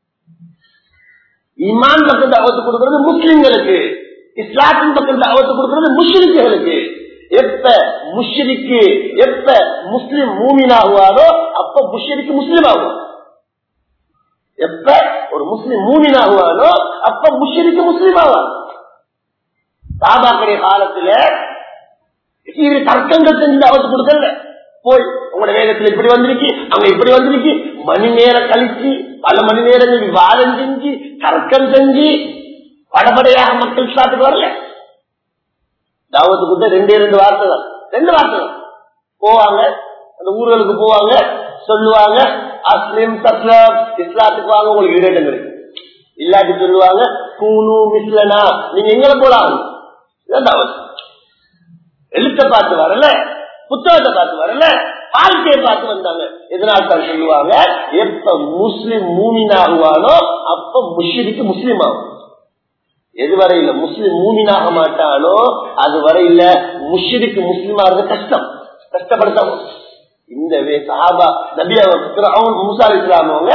ஈமான் பக்கம் தாவத்து கொடுக்கிறது முஸ்லிம்களுக்கு இஸ்லாத்தின் பக்கம் தாவத்து கொடுக்கிறது முஸ்லிம்களுக்கு எப்ப முஷ்ரிக்கு எப்ப முஸ்லிம் மூமின் ஆகுவாரோ அப்ப முஷ்ரிக்கு முஸ்லிம் ஆகும் எப்ப ஒரு முஸ்லிம் மூமின் ஆகுவானோ அப்ப முஷ்ரிக்கு முஸ்லிம் ஆவார் சாபாக்கடைய காலத்துல இது தர்க்கங்கள் செஞ்சு தாவத்து கொடுக்கல போய் உங்களோட வேகத்துல இப்படி வந்திருக்கு அங்க இப்படி வந்திருக்கு மணி நேரம் கழிச்சு பல மணி நேரங்கள் விவாதம் செஞ்சு தர்க்கம் செஞ்சு படபடையாக மக்கள் சாட்டுக்கு வரல தாவத்து கொடுத்த ரெண்டே ரெண்டு வார்த்தை தான் ரெண்டு வார்த்தை தான் போவாங்க அந்த ஊர்களுக்கு போவாங்க சொல்லுவாங்க அஸ்லிம் தஸ்லாம் இஸ்லாத்துக்கு வாங்க உங்களுக்கு ஈடேட்டம் இருக்கு இல்லாட்டி சொல்லுவாங்க கூனு மிஸ்லனா நீங்க எங்களை போலாம் இதான் தாவத்து எழுத்த பார்த்து வரல புத்தகத்தை பார்த்து வரல வாழ்க்கையை பார்த்து வந்தாங்க எதனால் தான் சொல்லுவாங்க எப்ப முஸ்லிம் மூமின் ஆகுவானோ அப்ப முஷிரிக்கு முஸ்லீம் ஆகும் எது வரையில முஸ்லிம் மூமினாக மாட்டானோ அது வரையில முஷிரிக்கு முஸ்லீம் ஆகிறது கஷ்டம் கஷ்டப்படுத்தவும் இந்த சாபா நபி அவங்க முசா இஸ்லாம் அவங்க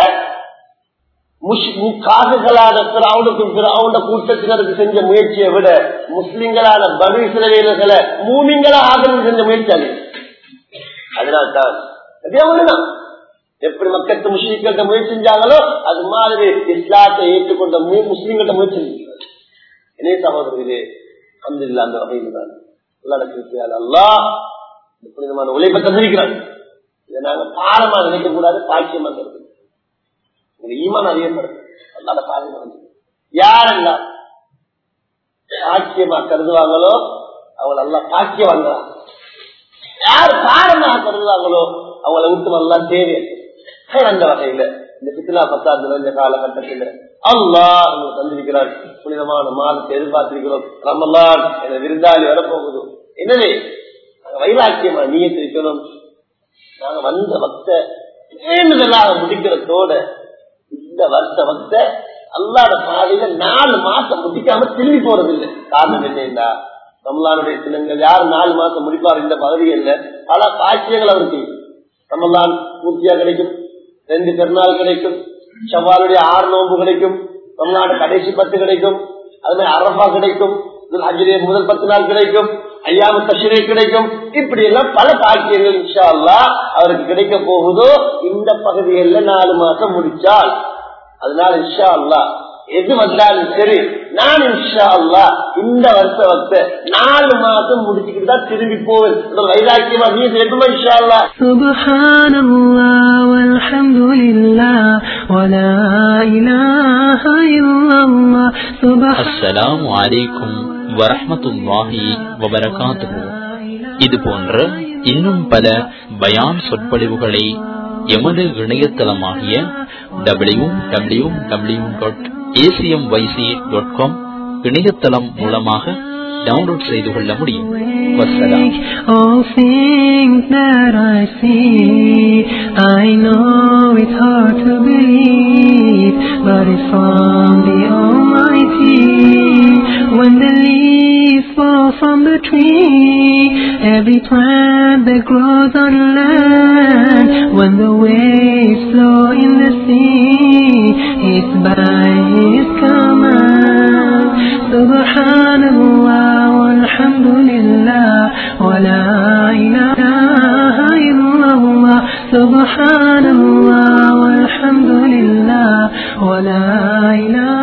காசுகளான பிறவுனுக்கும் பிறவுண்ட கூட்டத்தினருக்கு செஞ்ச முயற்சியை விட முஸ்லிம்களான பனு சிலவேலர்களை மூமிங்களா ஆகிறது செஞ்ச முயற்சி அது அதனால்தான் எப்படி மக்களுக்கு முஸ்லீம்கிட்ட முயற்சி செஞ்சாங்களோ அது மாதிரி இஸ்லாத்தை ஏற்றுக்கொண்ட முஸ்லீம்கிட்ட முயற்சி இணைய சகோதரர்களே அந்த இல்ல அந்த வகையில் தான் அல்லா புனிதமான உழைப்பை தந்திருக்கிறாங்க இதை நாங்க பாரமா நினைக்க கூடாது பாக்கியமா தருது உங்க ஈமான் அதிகப்படுது அல்லாத பாக்கியமா யாரெல்லாம் பாக்கியமா கருதுவாங்களோ அவங்க நல்லா பாக்கியம் வாங்குறாங்க யார் பாரமா கருதுவாங்களோ அவங்கள விட்டு நல்லா தேவை அந்த வகையில இந்த சித்திலா பத்தாண்டு நிறைஞ்ச காலகட்டத்தில் அல்லா தந்திருக்கிறார் புனிதமான மாதத்தை எதிர்பார்த்திருக்கிறோம் ரமலான் என விருந்தாளி வரப்போகுது எனவே வைராக்கியமா நீயத்திருக்கணும் நாங்க வந்த பக்த வேண்டுதலாக முடிக்கிறதோட இந்த வருஷ பக்த அல்லாத பாதையில நாலு மாசம் முடிக்காம திரும்பி போறது இல்லை காரணம் என்னன்னா ரமலானுடைய தினங்கள் யார் நாலு மாசம் முடிப்பார் இந்த பகுதியில் பல காட்சியங்கள் அவருக்கு ரமலான் பூர்த்தியா கிடைக்கும் ரெண்டு பெருநாள் கிடைக்கும் செவ்வாலுடைய ஆறு நோன்பு கிடைக்கும் ரமலான் கடைசி பத்து கிடைக்கும் அது மாதிரி அரபா கிடைக்கும் அஜிரிய முதல் பத்து நாள் கிடைக்கும் ஐயாம தஷரே கிடைக்கும் இப்படி எல்லாம் பல பாக்கியங்கள் இன்ஷா அல்லா அவருக்கு கிடைக்க போகுதோ இந்த பகுதிகளில் நாலு மாசம் முடிச்சால் அதனால இன்ஷா அல்லா எது வந்தாலும் சரி நான் இன்ஷா அல்லா இந்த வருஷம் வந்த நாலு மாசம் முடிச்சுக்கிட்டு தான் திரும்பி போவேன் வைராக்கியமா நீ எதுமா இன்ஷா அல்லா سبحان الله والحمد لله ولا إله إلا الله سبحان அஸ்ஸலாமு அலைக்கும் வரஹ்மத்துல்லாஹி வபரகாத்துஹு இது போன்ற இன்னும் பல பயான் சொற்பொழிவுகளை எமது இணையதளமாகிய W W W dot ACM YC dot com இணையதளம் மூலமாக டவுன்லோட் செய்து கொள்ள முடியும் வசலாம் All things that I see, I know it's hard to believe, but it's from the Almighty. When the leaves fall from the tree, every plant that grows on land, when the waves flow in the sea, it's by His command. Subhanallah walhamdulillah wa la ilaha illallah. Subhanallah walhamdulillah wa la ilaha